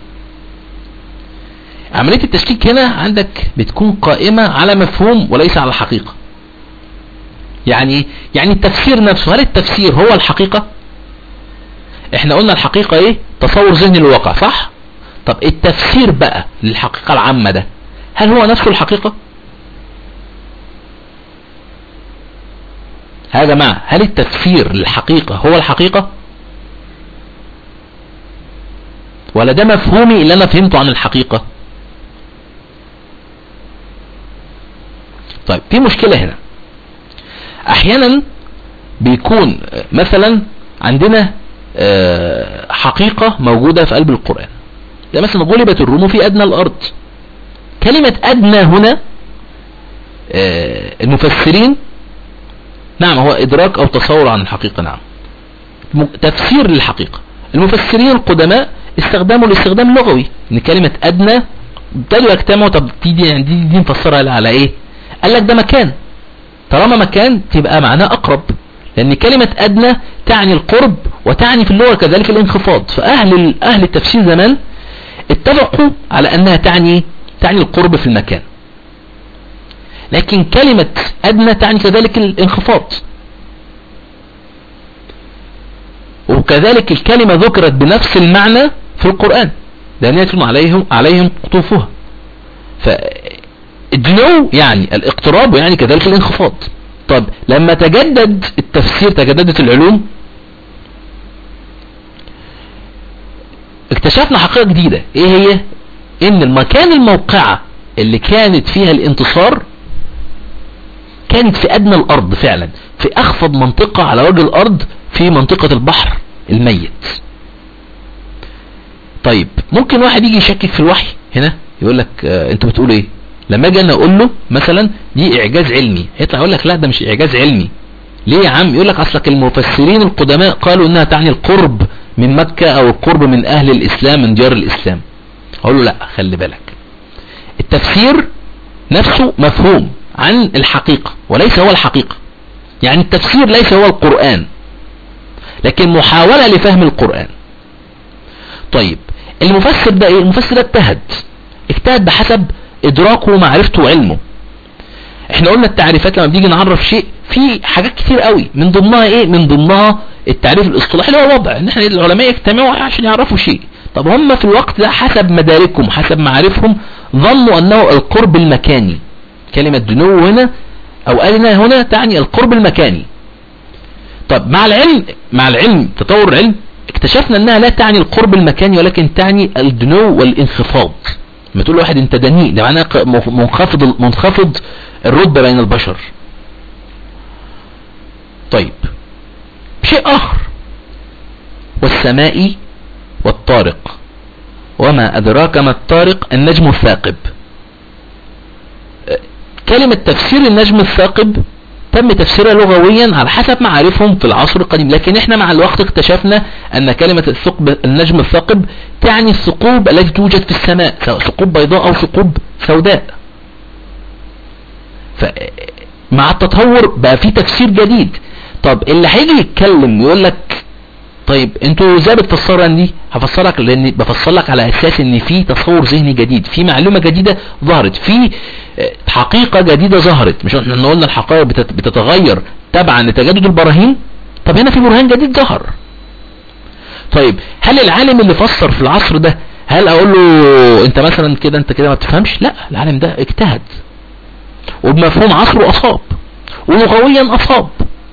عملية التشكيك هنا عندك بتكون قائمة على مفهوم وليس على الحقيقة يعني يعني التفسير نفسه هل التفسير هو الحقيقة احنا قلنا الحقيقة ايه تصور ذهني للواقع صح طب التفسير بقى للحقيقة العامة ده هل هو نفسه الحقيقة يا جماعة هل التفسير للحقيقة هو الحقيقة ولا ده مفهومي اللي انا فهمته عن الحقيقة طيب في مشكلة هنا احيانا بيكون مثلا عندنا آه، حقيقة موجودة في قلب القرآن ده مثلا غلبت الروم في ادنى الارض كلمة ادنى هنا آه، المفسرين نعم هو ادراك او تصور عن الحقيقة نعم تفسير للحقيقة المفسرين القدماء استخدموا الاستخدام اللغوي ان كلمة ادنى ابتدوا يجتمعوا طب دي دي, دي, دي نفسرها على ايه قال لك ده مكان طالما مكان تبقى معناه اقرب لان كلمة ادنى تعني القرب وتعني في اللغة كذلك الانخفاض فاهل اهل التفسير زمان اتفقوا على انها تعني تعني القرب في المكان لكن كلمة ادنى تعني كذلك الانخفاض وكذلك الكلمة ذكرت بنفس المعنى في القرآن لأن يتم عليهم عليهم قطوفها فالدنو يعني الاقتراب ويعني كذلك الانخفاض طب لما تجدد التفسير تجددت العلوم اكتشفنا حقيقة جديدة ايه هي ان المكان الموقعة اللي كانت فيها الانتصار كانت في ادنى الارض فعلا في اخفض منطقة على وجه الارض في منطقة البحر الميت طيب ممكن واحد يجي يشكك في الوحي هنا يقول لك آه انت بتقول ايه لما اجي انا اقول له مثلا دي اعجاز علمي هيطلع يقول لك لا ده مش اعجاز علمي ليه يا عم يقول لك اصلك المفسرين القدماء قالوا انها تعني القرب من مكة او القرب من اهل الاسلام من ديار الاسلام اقول له لا خلي بالك التفسير نفسه مفهوم عن الحقيقة وليس هو الحقيقة يعني التفسير ليس هو القرآن لكن محاولة لفهم القرآن طيب المفسر ده ايه المفسر ده اجتهد اجتهد بحسب ادراكه ومعرفته وعلمه احنا قلنا التعريفات لما بنيجي نعرف شيء في حاجات كتير قوي من ضمنها ايه من ضمنها التعريف الاصطلاحي اللي هو وضع ان احنا العلماء يجتمعوا عشان يعرفوا شيء طب هم في الوقت ده حسب مداركهم حسب معارفهم ظنوا انه القرب المكاني كلمة دنو هنا او ادنى هنا تعني القرب المكاني طب مع العلم مع العلم تطور العلم اكتشفنا انها لا تعني القرب المكاني ولكن تعني الدنو والانخفاض لما تقول واحد انت دنيء ده معناه منخفض منخفض الرتبة بين البشر طيب شيء اخر والسماء والطارق وما ادراك ما الطارق النجم الثاقب كلمة تفسير النجم الثاقب تم تفسيرها لغويا على حسب معارفهم في العصر القديم لكن احنا مع الوقت اكتشفنا ان كلمة الثقب النجم الثاقب تعني الثقوب التي توجد في السماء سواء ثقوب بيضاء او ثقوب سوداء مع التطور بقى في تفسير جديد طب اللي هيجي يتكلم ويقول لك طيب انتوا ازاي بتفسرها دي هفسرك لان بفسر لك على اساس ان في تصور ذهني جديد في معلومه جديده ظهرت في آه، حقيقه جديده ظهرت مش احنا قلنا الحقائق بتتغير تبعا لتجدد البراهين طب هنا في برهان جديد ظهر طيب هل العالم اللي فسر في العصر ده هل اقول له انت مثلا كده انت كده ما بتفهمش لا العالم ده اجتهد وبمفهوم عصره اصاب ولغويا اصاب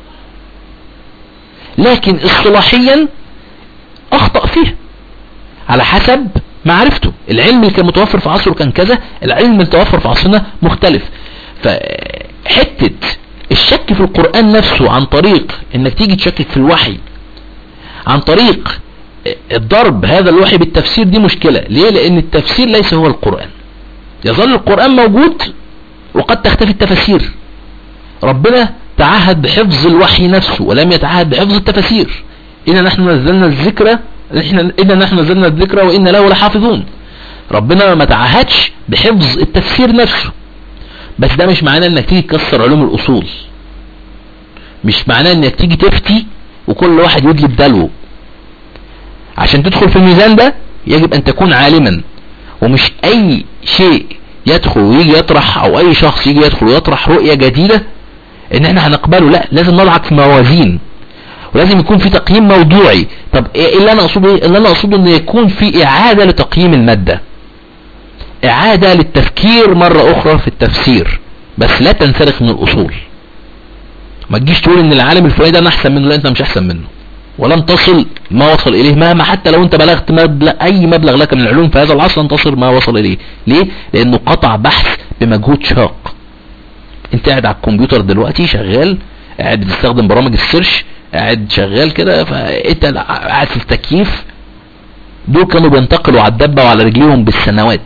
لكن اصطلاحيا اخطأ فيه على حسب معرفته العلم اللي كان متوفر في عصره كان كذا العلم اللي متوفر في عصرنا مختلف فحتة الشك في القرآن نفسه عن طريق انك تيجي تشكك في الوحي عن طريق الضرب هذا الوحي بالتفسير دي مشكلة ليه لان التفسير ليس هو القرآن يظل القرآن موجود وقد تختفي التفاسير ربنا تعهد بحفظ الوحي نفسه ولم يتعهد بحفظ التفاسير إن نحن نزلنا الذكر إن نحن نزلنا الذكر وإن له لحافظون ربنا ما تعهدش بحفظ التفسير نفسه بس ده مش معناه انك تيجي تكسر علوم الاصول مش معناه انك تيجي تفتي وكل واحد يدلي بدلوه عشان تدخل في الميزان ده يجب ان تكون عالما ومش اي شيء يدخل ويجي يطرح او اي شخص يجي يدخل ويطرح رؤية جديدة ان احنا هنقبله لا لازم نضعك في موازين ولازم يكون في تقييم موضوعي طب ايه اللي انا اقصده ايه اللي انا اقصده ان يكون في اعادة لتقييم المادة اعادة للتفكير مرة اخرى في التفسير بس لا تنسلخ من الاصول ما تجيش تقول ان العالم الفلاني ده انا احسن منه لا انت مش احسن منه ولن تصل ما وصل اليه مهما حتى لو انت بلغت مبلغ اي مبلغ لك من العلوم في هذا العصر لن تصل ما وصل اليه ليه لانه قطع بحث بمجهود شاق انت قاعد على الكمبيوتر دلوقتي شغال قاعد بتستخدم برامج السيرش قاعد شغال كده فانت قاعد في التكييف دول كانوا بينتقلوا على الدبة وعلى رجليهم بالسنوات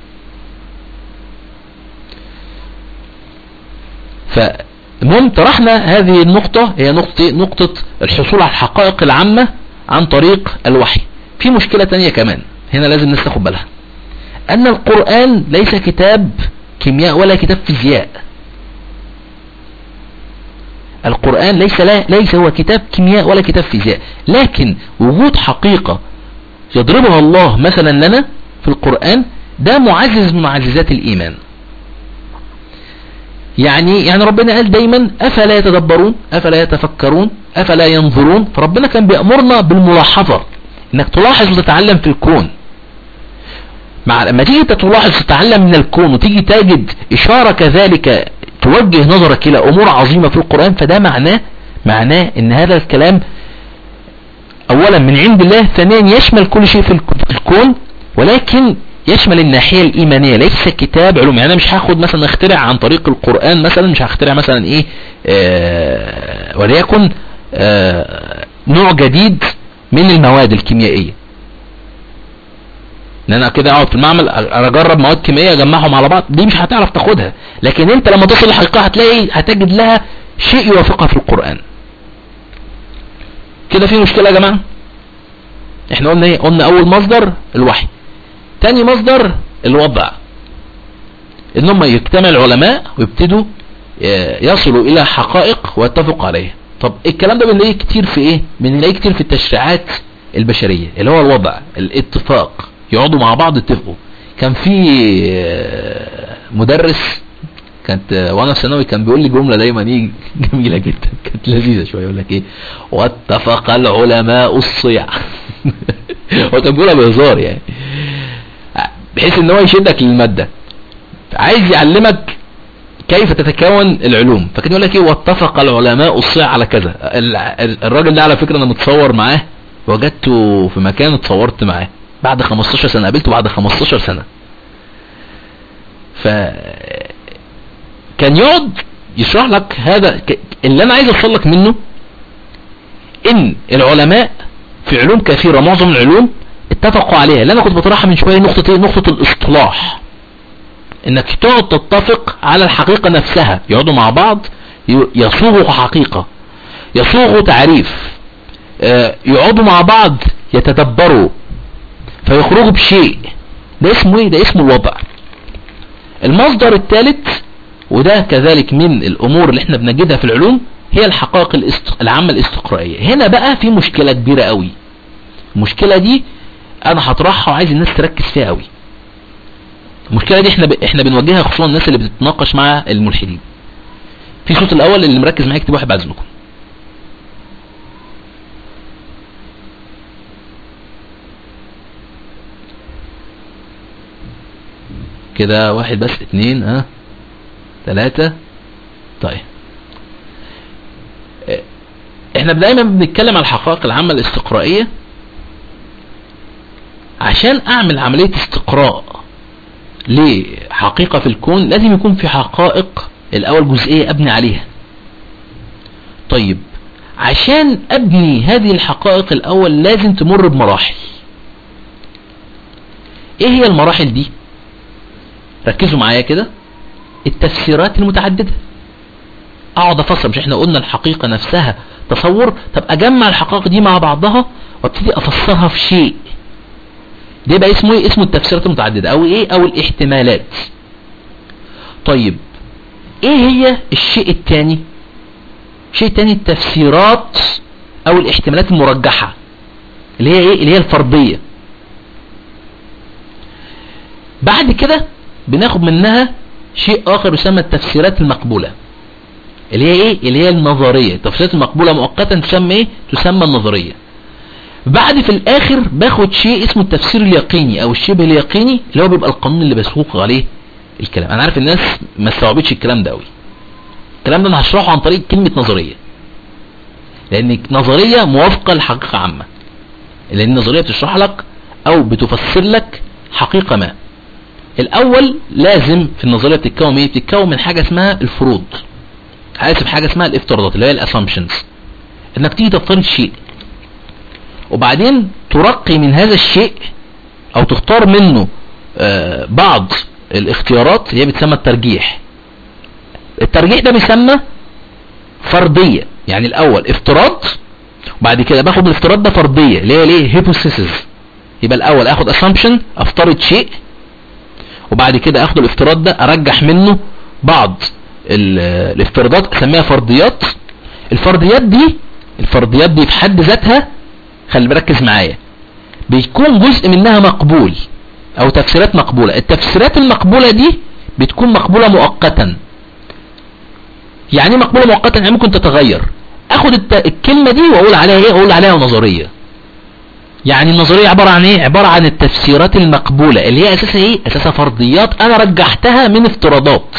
فالمهم طرحنا هذه النقطة هي نقطة نقطة الحصول على الحقائق العامة عن طريق الوحي في مشكلة تانية كمان هنا لازم نستخد بالها ان القرآن ليس كتاب كيمياء ولا كتاب فيزياء القرآن ليس لا ليس هو كتاب كيمياء ولا كتاب فيزياء لكن وجود حقيقة يضربها الله مثلا لنا في القرآن ده معزز من معززات الإيمان يعني يعني ربنا قال دايما أفلا يتدبرون أفلا يتفكرون أفلا ينظرون فربنا كان بيأمرنا بالملاحظة انك تلاحظ وتتعلم في الكون مع لما تيجي تلاحظ وتتعلم من الكون وتيجي تجد إشارة كذلك توجه نظرك الى امور عظيمة في القرآن فده معناه معناه ان هذا الكلام اولا من عند الله ثانيا يشمل كل شيء في الكون ولكن يشمل الناحية الايمانية ليس كتاب علوم يعني انا مش هاخد مثلا اخترع عن طريق القرآن مثلا مش هخترع مثلا ايه آه وليكن آه نوع جديد من المواد الكيميائية ان انا كده اقعد في المعمل اجرب مواد كيميائيه اجمعهم على بعض دي مش هتعرف تاخدها لكن انت لما تصل للحقيقه هتلاقي هتجد لها شيء يوافقها في القران كده في مشكله يا جماعه احنا قلنا ايه قلنا اول مصدر الوحي تاني مصدر الوضع ان هم يجتمع العلماء ويبتدوا يصلوا الى حقائق ويتفقوا عليها طب الكلام ده بنلاقيه كتير في ايه بنلاقيه كتير في التشريعات البشرية اللي هو الوضع الاتفاق يقعدوا مع بعض اتفقوا كان في آه، مدرس كانت آه، وانا في ثانوي كان بيقول لي جمله دايما ايه جميله جدا كانت لذيذه شويه يقول لك ايه واتفق العلماء الصيع هو كان بيقولها بهزار يعني بحيث ان هو يشدك للماده عايز يعلمك كيف تتكون العلوم فكان يقول لك ايه واتفق العلماء الصيع على كذا الراجل ده على فكره انا متصور معاه وجدته في مكان اتصورت معاه بعد 15 سنة قابلته بعد 15 سنة ف كان يقعد يشرح لك هذا اللي انا عايز اوصل لك منه ان العلماء في علوم كثيرة معظم العلوم اتفقوا عليها اللي انا كنت بطرحها من شوية نقطة ايه نقطة الاصطلاح انك تقعد تتفق على الحقيقة نفسها يقعدوا مع بعض ي- يصوغوا حقيقة يصوغوا تعريف آه، يقعدوا مع بعض يتدبروا فيخرجوا بشيء ده اسمه ايه ده اسمه الوضع المصدر الثالث وده كذلك من الامور اللي احنا بنجدها في العلوم هي الحقائق الاست... العامة الاستقرائية هنا بقى في مشكلة كبيرة قوي المشكلة دي انا هطرحها وعايز الناس تركز فيها قوي المشكلة دي احنا ب... احنا بنواجهها خصوصا الناس اللي بتتناقش مع الملحدين في صوت الاول اللي مركز معايا يكتب واحد بعد اذنكم كده واحد بس اتنين ها تلاتة طيب اه، احنا دايما بنتكلم على الحقائق العامة الاستقرائية عشان اعمل عملية استقراء لحقيقة في الكون لازم يكون في حقائق الاول جزئية ابني عليها طيب عشان ابني هذه الحقائق الاول لازم تمر بمراحل ايه هي المراحل دي ركزوا معايا كده التفسيرات المتعددة اقعد افسر مش احنا قلنا الحقيقة نفسها تصور طب اجمع الحقائق دي مع بعضها وابتدي افسرها في شيء ده بقى اسمه ايه اسمه التفسيرات المتعددة او ايه او الاحتمالات طيب ايه هي الشيء التاني الشيء التاني التفسيرات او الاحتمالات المرجحة اللي هي ايه اللي هي الفرضية بعد كده بناخد منها شيء اخر يسمى التفسيرات المقبولة اللي هي ايه اللي هي النظرية التفسيرات المقبولة مؤقتا تسمى ايه تسمى النظرية بعد في الاخر باخد شيء اسمه التفسير اليقيني او الشبه اليقيني اللي هو بيبقى القانون اللي بسوق عليه الكلام انا عارف الناس ما استوعبتش الكلام ده قوي الكلام ده انا هشرحه عن طريق كلمة نظرية لان نظرية موافقة لحقيقة عامة لان النظرية بتشرح لك او بتفسر لك حقيقة ما الاول لازم في النظرية بتتكون ايه بتتكون من حاجة اسمها الفروض اسف حاجة اسمها الافتراضات اللي هي الاسامبشنز انك تيجي تفترض شيء وبعدين ترقي من هذا الشيء او تختار منه آه بعض الاختيارات اللي هي بتسمى الترجيح الترجيح ده بيسمى فرضية يعني الاول افتراض وبعد كده باخد الافتراض ده فرضية اللي هي ليه هيبوثيسيس يبقى الاول اخد assumption افترض شيء وبعد كده اخد الافتراض ده ارجح منه بعض ال- الافتراضات اسميها فرضيات الفرضيات دي الفرضيات دي في حد ذاتها خلي بركز معايا بيكون جزء منها مقبول او تفسيرات مقبولة التفسيرات المقبولة دي بتكون مقبولة مؤقتا يعني ايه مقبولة مؤقتا يعني ممكن تتغير اخد الت... الكلمة دي واقول عليها ايه اقول عليها نظرية يعني النظرية عبارة عن ايه عبارة عن التفسيرات المقبولة اللي هي اساسها ايه اساسها فرضيات انا رجحتها من افتراضات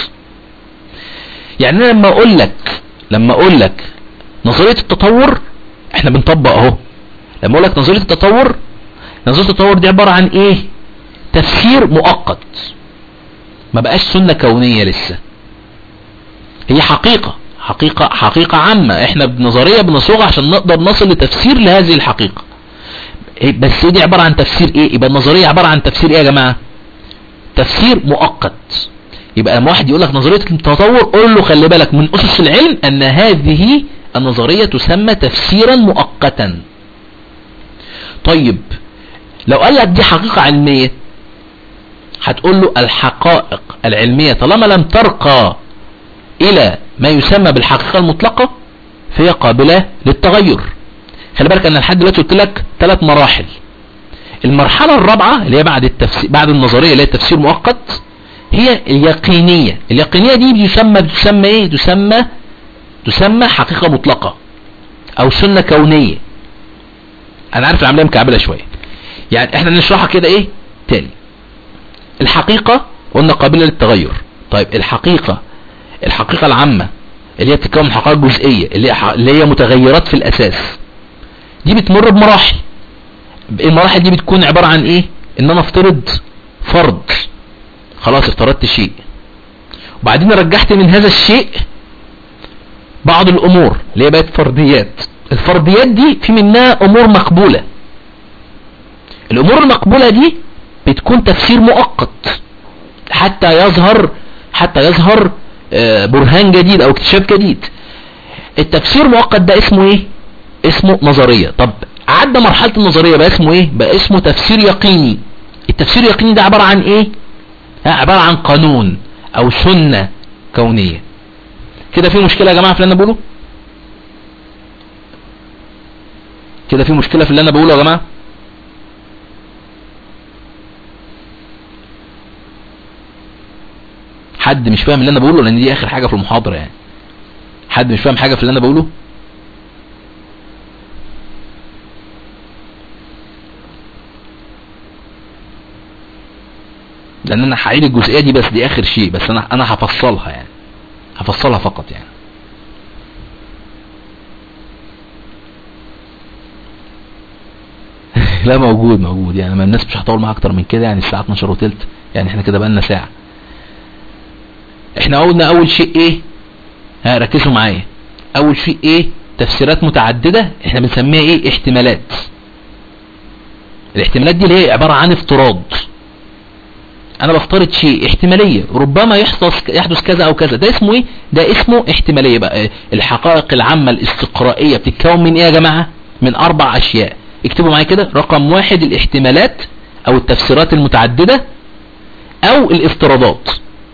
يعني انا لما اقول لك لما اقول لك نظرية التطور احنا بنطبق اهو لما اقول لك نظرية التطور نظرية التطور دي عبارة عن ايه تفسير مؤقت ما بقاش سنة كونية لسه هي حقيقة حقيقة حقيقة عامة احنا بنظرية بنصوغها عشان نقدر نصل لتفسير لهذه الحقيقة إيه بس دي عبارة عن تفسير ايه يبقى النظرية عبارة عن تفسير ايه يا جماعة تفسير مؤقت يبقى لما واحد يقول لك نظرية التطور قول له خلي بالك من اسس العلم ان هذه النظرية تسمى تفسيرا مؤقتا طيب لو قال لك دي حقيقة علمية هتقول له الحقائق العلمية طالما لم ترقى الى ما يسمى بالحقيقة المطلقة فهي قابلة للتغير خلي بالك انا لحد دلوقتي قلت لك ثلاث مراحل المرحلة الرابعة اللي هي بعد التفسير بعد النظرية اللي هي تفسير مؤقت هي اليقينية اليقينية دي بيسمى بتسمى ايه تسمى تسمى حقيقة مطلقة او سنة كونية انا عارف العملية مكعبلة شوية يعني احنا نشرحها كده ايه تاني الحقيقة قلنا قابلة للتغير طيب الحقيقة الحقيقة العامة اللي هي بتتكون من حقائق جزئية اللي هي, اللي هي متغيرات في الاساس دي بتمر بمراحل المراحل دي بتكون عبارة عن ايه ان انا افترض فرض خلاص افترضت شيء وبعدين رجحت من هذا الشيء بعض الامور اللي هي بقت فرضيات الفرضيات دي في منها امور مقبولة الامور المقبولة دي بتكون تفسير مؤقت حتى يظهر حتى يظهر آه، برهان جديد او اكتشاف جديد التفسير المؤقت ده اسمه ايه اسمه نظرية طب عدى مرحلة النظرية بقى اسمه ايه بقى اسمه تفسير يقيني التفسير اليقيني ده عبارة عن ايه ها عبارة عن قانون او سنة كونية كده في مشكلة يا جماعة في اللي انا بقوله كده في مشكلة في اللي انا بقوله يا جماعة حد مش فاهم اللي انا بقوله لان دي اخر حاجة في المحاضرة يعني حد مش فاهم حاجة في اللي انا بقوله لان انا هعيد الجزئية دي بس دي اخر شيء بس انا انا هفصلها يعني هفصلها فقط يعني لا موجود موجود يعني ما الناس مش هطول معاها اكتر من كده يعني الساعة 12 وتلت يعني احنا كده بقالنا ساعة احنا قلنا اول شيء ايه ها ركزوا معايا اول شيء ايه تفسيرات متعددة احنا بنسميها ايه احتمالات الاحتمالات دي اللي هي عبارة عن افتراض انا بفترض شيء احتمالية ربما يحدث يحدث كذا او كذا ده اسمه ايه ده اسمه احتمالية بقى الحقائق العامة الاستقرائية بتتكون من ايه يا جماعة من اربع اشياء اكتبوا معايا كده رقم واحد الاحتمالات او التفسيرات المتعددة او الافتراضات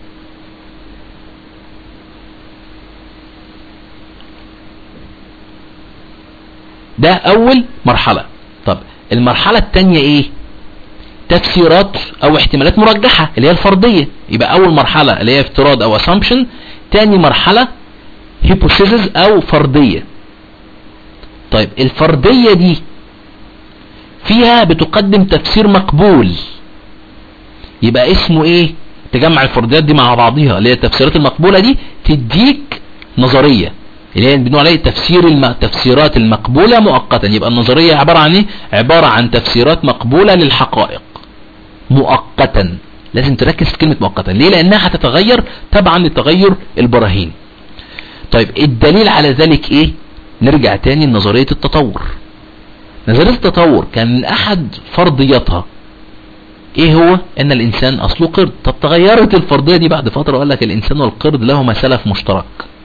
ده اول مرحلة طب المرحلة التانية ايه تفسيرات او احتمالات مرجحة اللي هي الفرضية يبقى اول مرحلة اللي هي افتراض او assumption تاني مرحلة hypothesis او فرضية طيب الفرضية دي فيها بتقدم تفسير مقبول يبقى اسمه ايه تجمع الفرضيات دي مع بعضها اللي هي التفسيرات المقبولة دي تديك نظرية اللي هي بنقول عليه تفسير الم... تفسيرات المقبولة مؤقتا يبقى النظرية عبارة عن ايه عبارة عن تفسيرات مقبولة للحقائق مؤقتا لازم تركز في كلمة مؤقتا ليه لانها هتتغير تبعا لتغير البراهين طيب الدليل على ذلك ايه نرجع تاني لنظرية التطور نظرية التطور كان من احد فرضياتها ايه هو ان الانسان اصله قرد طب تغيرت الفرضية دي بعد فترة وقال لك الانسان والقرد لهما سلف مشترك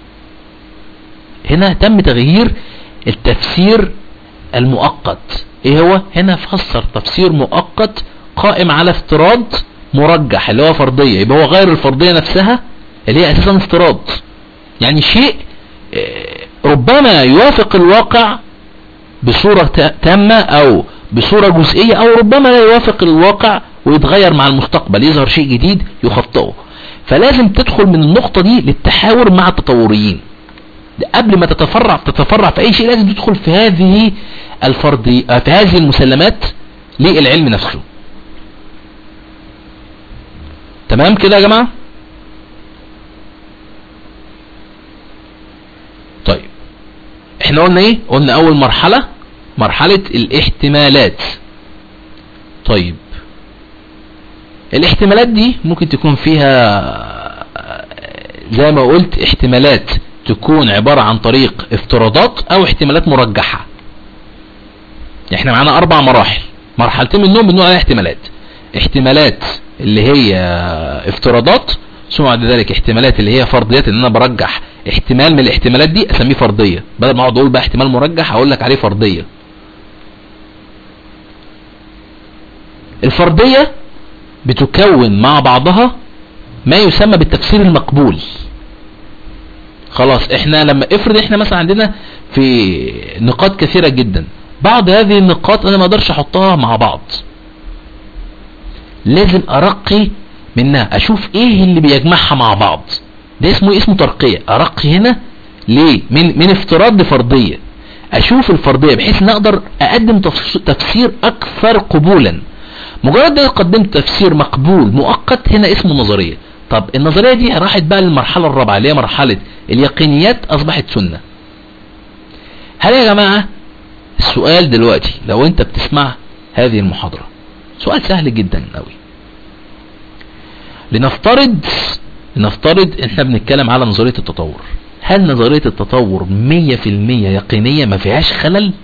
هنا تم تغيير التفسير المؤقت ايه هو هنا فسر تفسير مؤقت قائم على افتراض مرجح اللي هو فرضية يبقى هو غير الفرضية نفسها اللي هي اساسا افتراض يعني شيء ربما يوافق الواقع بصورة تامة او بصورة جزئية او ربما لا يوافق الواقع ويتغير مع المستقبل يظهر شيء جديد يخطئه فلازم تدخل من النقطة دي للتحاور مع التطوريين قبل ما تتفرع تتفرع في اي شيء لازم تدخل في هذه الفرضي في هذه المسلمات للعلم نفسه تمام كده يا جماعة طيب احنا قلنا ايه قلنا اول مرحلة مرحلة الاحتمالات طيب الاحتمالات دي ممكن تكون فيها زي ما قلت احتمالات تكون عبارة عن طريق افتراضات او احتمالات مرجحة احنا معانا اربع مراحل مرحلتين منهم بنقول عليها احتمالات احتمالات اللي هي افتراضات ثم بعد ذلك احتمالات اللي هي فرضيات ان انا برجح احتمال من الاحتمالات دي اسميه فرضية بدل ما اقعد اقول بقى احتمال مرجح اقول لك عليه فرضية الفرضية بتكون مع بعضها ما يسمى بالتفسير المقبول خلاص احنا لما افرض احنا مثلا عندنا في نقاط كثيرة جدا بعض هذه النقاط انا ما اقدرش احطها مع بعض لازم ارقي منها اشوف ايه اللي بيجمعها مع بعض ده اسمه اسمه ترقية ارقي هنا ليه من, من افتراض لفرضية اشوف الفرضية بحيث ان اقدر اقدم تفسير اكثر قبولا مجرد ده قدمت تفسير مقبول مؤقت هنا اسمه نظرية طب النظرية دي راحت بقى للمرحلة الرابعة اللي هي مرحلة اليقينيات اصبحت سنة هل يا جماعة السؤال دلوقتي لو انت بتسمع هذه المحاضرة سؤال سهل جدا قوي لنفترض لنفترض احنا بنتكلم على نظرية التطور هل نظرية التطور مية في المية يقينية ما فيهاش خلل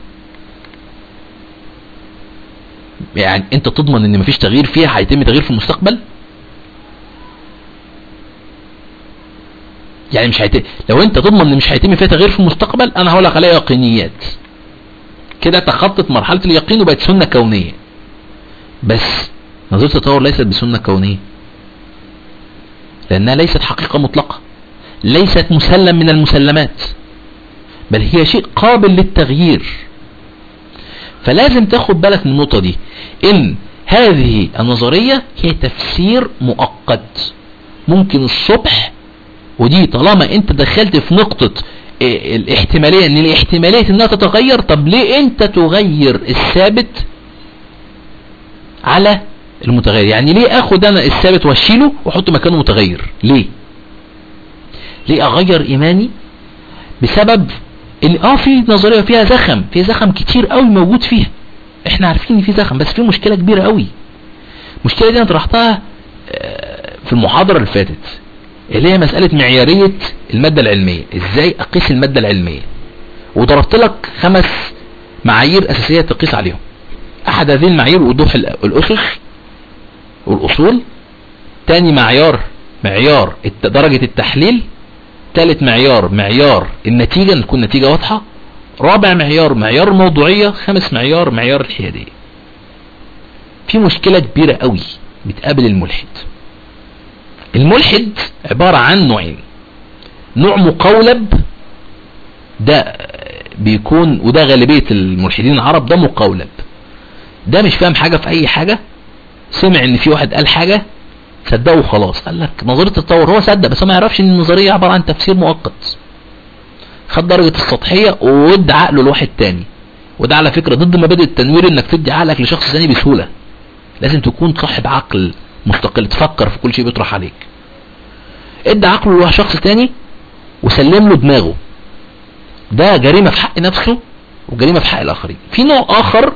يعني انت تضمن ان مفيش تغيير فيها هيتم تغيير في المستقبل يعني مش هيتم لو انت تضمن ان مش هيتم فيها تغيير في المستقبل انا هقول لك عليها يقينيات كده تخطت مرحلة اليقين وبقت سنة كونية بس نظرية التطور ليست بسنة كونية لانها ليست حقيقة مطلقة ليست مسلم من المسلمات بل هي شيء قابل للتغيير فلازم تاخد بالك من النقطة دي ان هذه النظرية هي تفسير مؤقت ممكن الصبح ودي طالما انت دخلت في نقطة اه الاحتمالية ان الاحتمالية انها تتغير طب ليه انت تغير الثابت على المتغير يعني ليه اخد انا الثابت واشيله واحط مكانه متغير ليه ليه اغير ايماني بسبب ان اه في نظريه فيها زخم في زخم كتير قوي موجود فيها احنا عارفين ان في زخم بس في مشكله كبيره قوي المشكله دي انا طرحتها في المحاضره اللي فاتت اللي هي مساله معياريه الماده العلميه ازاي اقيس الماده العلميه وضربت لك خمس معايير اساسيه تقيس عليهم احد هذه المعايير وضوح الاسس والاصول تاني معيار معيار درجه التحليل ثالث معيار معيار النتيجة ان تكون نتيجة واضحة رابع معيار معيار الموضوعية خامس معيار معيار الحيادية في مشكلة كبيرة قوي بتقابل الملحد الملحد عبارة عن نوعين نوع مقولب ده بيكون وده غالبية الملحدين العرب ده مقولب ده مش فاهم حاجة في اي حاجة سمع ان في واحد قال حاجة صدقه وخلاص قال لك نظريه التطور هو صدق بس هو ما يعرفش ان النظريه عباره عن تفسير مؤقت خد درجه السطحيه وادى عقله لواحد تاني وده على فكره ضد مبادئ التنوير انك تدي عقلك لشخص ثاني بسهوله لازم تكون صاحب عقل مستقل تفكر في كل شيء بيطرح عليك ادى عقله لشخص تاني وسلم له دماغه ده جريمه في حق نفسه وجريمه في حق الاخرين في نوع اخر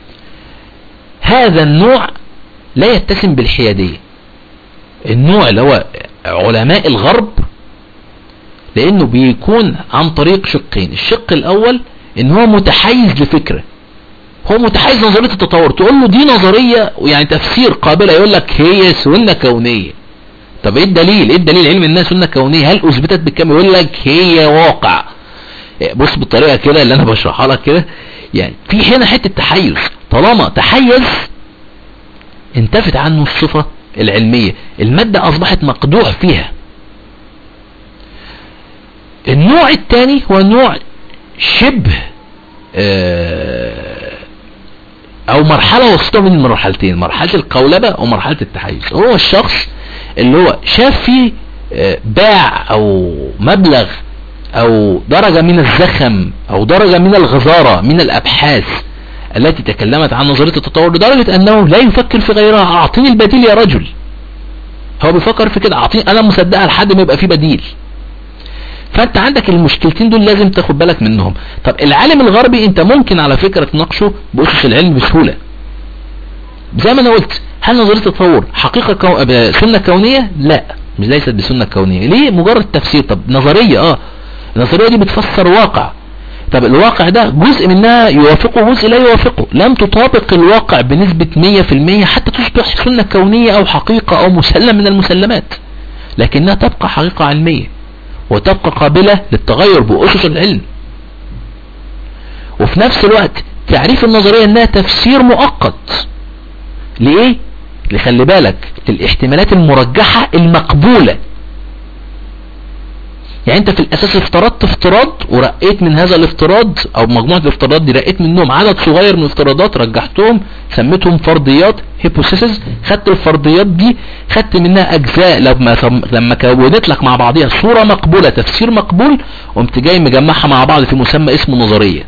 هذا النوع لا يتسم بالحياديه النوع اللي هو علماء الغرب لانه بيكون عن طريق شقين الشق الاول ان هو متحيز لفكرة هو متحيز نظرية التطور تقول له دي نظرية يعني تفسير قابلة يقول لك هي سنة كونية طب ايه الدليل ايه الدليل علم انها سنة كونية هل اثبتت بالكم يقول لك هي واقع بص بالطريقة كده اللي انا بشرحها لك كده يعني في هنا حتة تحيز طالما تحيز انتفت عنه الصفة العلمية المادة اصبحت مقدوح فيها النوع الثاني هو نوع شبه او مرحلة وسطى من المرحلتين مرحلة القولبة ومرحلة التحيز هو الشخص اللي هو شاف فيه باع او مبلغ او درجة من الزخم او درجة من الغزارة من الابحاث التي تكلمت عن نظرية التطور لدرجة انه لا يفكر في غيرها اعطيني البديل يا رجل هو بيفكر في كده اعطيني انا مصدقها لحد ما يبقى في بديل فانت عندك المشكلتين دول لازم تاخد بالك منهم طب العالم الغربي انت ممكن على فكرة تناقشه بأسس العلم بسهولة زي ما انا قلت هل نظرية التطور حقيقة كو... سنة كونية لا مش ليست بسنة كونية ليه مجرد تفسير طب نظرية اه النظرية دي بتفسر واقع طب الواقع ده جزء منها يوافقه جزء لا يوافقه لم تطابق الواقع بنسبة 100% حتى تصبح سنة كونية او حقيقة او مسلم من المسلمات لكنها تبقى حقيقة علمية وتبقى قابلة للتغير بأسس العلم وفي نفس الوقت تعريف النظرية انها تفسير مؤقت لإيه؟ لخلي بالك للاحتمالات المرجحة المقبولة يعني انت في الاساس افترضت افتراض ورقيت من هذا الافتراض او مجموعة الافتراضات دي رقيت منهم عدد صغير من الافتراضات رجحتهم سميتهم فرضيات هيبوثيسز خدت الفرضيات دي خدت منها اجزاء لما لما كونت لك مع بعضها صورة مقبولة تفسير مقبول قمت جاي مجمعها مع بعض في مسمى اسمه نظرية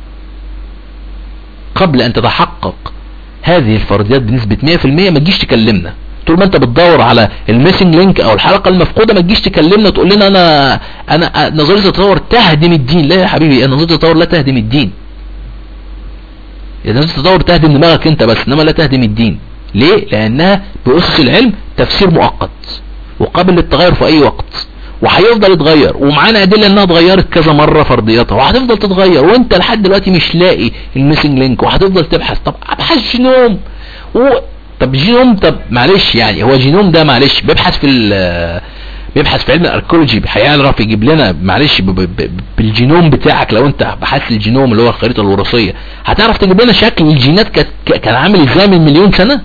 قبل ان تتحقق هذه الفرضيات بنسبة 100% ما تجيش تكلمنا طول ما انت بتدور على الميسنج لينك او الحلقة المفقودة ما تجيش تكلمنا تقول لنا انا انا نظرية التطور تهدم الدين لا يا حبيبي نظرية التطور لا تهدم الدين نظرية التطور تهدم دماغك انت بس انما لا تهدم الدين ليه لانها بأسس العلم تفسير مؤقت وقابل للتغير في اي وقت وهيفضل يتغير ومعانا ادله انها اتغيرت كذا مره فرضياتها وهتفضل تتغير وانت لحد دلوقتي مش لاقي الميسنج لينك وهتفضل تبحث طب ابحث جينوم و... طب جينوم طب معلش يعني هو جينوم ده معلش بيبحث في بيبحث في علم الاركولوجي هيعرف يجيب لنا معلش بالجينوم بتاعك لو انت بحثت الجينوم اللي هو الخريطه الوراثيه هتعرف تجيب لنا شكل الجينات كان عامل ازاي من مليون سنه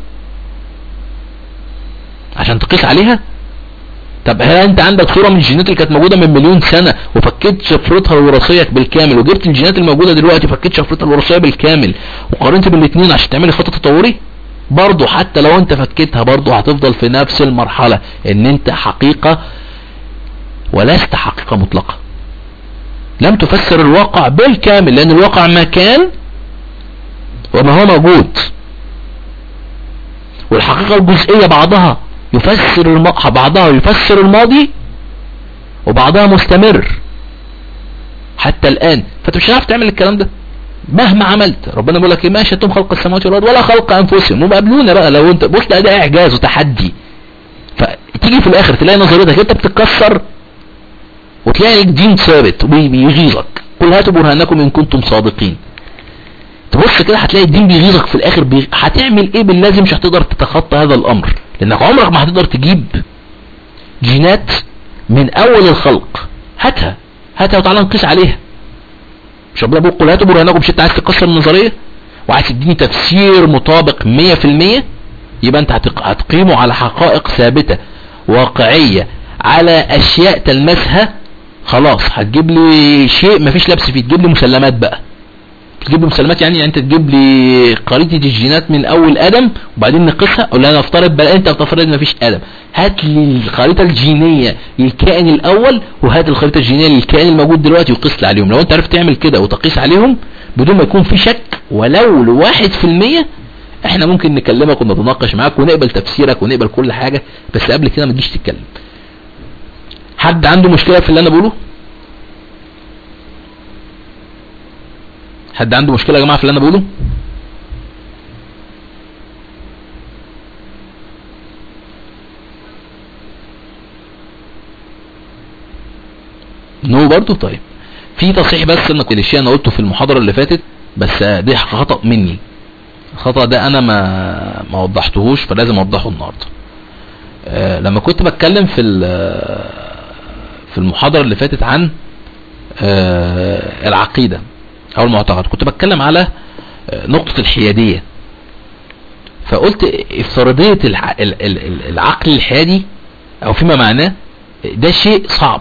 عشان تقيس عليها طب هل انت عندك صوره من الجينات اللي كانت موجوده من مليون سنه وفكيت شفرتها الوراثيه بالكامل وجبت الجينات الموجوده دلوقتي وفكيت شفرتها الوراثيه بالكامل وقارنت بين الاثنين عشان تعملي خطه تطوري برضه حتى لو انت فكيتها برضه هتفضل في نفس المرحله ان انت حقيقه ولست حقيقه مطلقه لم تفسر الواقع بالكامل لان الواقع ما كان وما هو موجود والحقيقة الجزئية بعضها يفسر الم... بعضها يفسر الماضي وبعضها مستمر حتى الآن فانت مش هتعرف تعمل الكلام ده مهما عملت ربنا بيقول لك ايه ما شئتم خلق السماوات والارض ولا خلق انفسهم هم قابلونا بقى لو انت بص ده اعجاز وتحدي فتيجي في الاخر تلاقي نظريتك انت بتتكسر وتلاقي الدين ثابت وبيغيظك قل هاتوا برهانكم ان كنتم صادقين تبص كده هتلاقي الدين بيغيظك في الاخر بي... هتعمل ايه باللازم مش هتقدر تتخطى هذا الامر لانك عمرك ما هتقدر تجيب جينات من اول الخلق هاتها هاتها وتعالى نقيس عليها مش ربنا بيقول قل هاتوا برهانكم مش انت عايز تكسر النظريه وعايز تديني تفسير مطابق 100% يبقى انت هتقيمه على حقائق ثابته واقعيه على اشياء تلمسها خلاص هتجيب لي شيء مفيش لبس فيه تجيب لي مسلمات بقى تجيب لي مسلمات يعني, يعني انت تجيب لي خريطه الجينات من اول ادم وبعدين نقيسها ولا انا افترض بقى انت بتفترض مفيش ادم هات لي الخريطه الجينيه للكائن الاول وهات الخريطه الجينيه للكائن الموجود دلوقتي وقيس لي عليهم لو انت عرفت تعمل كده وتقيس عليهم بدون ما يكون في شك ولو لواحد في المية احنا ممكن نكلمك ونتناقش معاك ونقبل تفسيرك ونقبل كل حاجة بس قبل كده ما تجيش تتكلم حد عنده مشكلة في اللي انا بقوله حد عنده مشكلة يا جماعة في اللي انا بقوله نو برضو طيب في تصحيح بس ان كل الشيء انا قلته في المحاضرة اللي فاتت بس دي خطأ مني الخطأ ده انا ما ما وضحتهوش فلازم اوضحه النهارده أه لما كنت بتكلم في في المحاضرة اللي فاتت عن أه العقيدة او المعتقد كنت بتكلم على نقطة الحيادية فقلت افتراضية العقل الحيادي او فيما معناه ده شيء صعب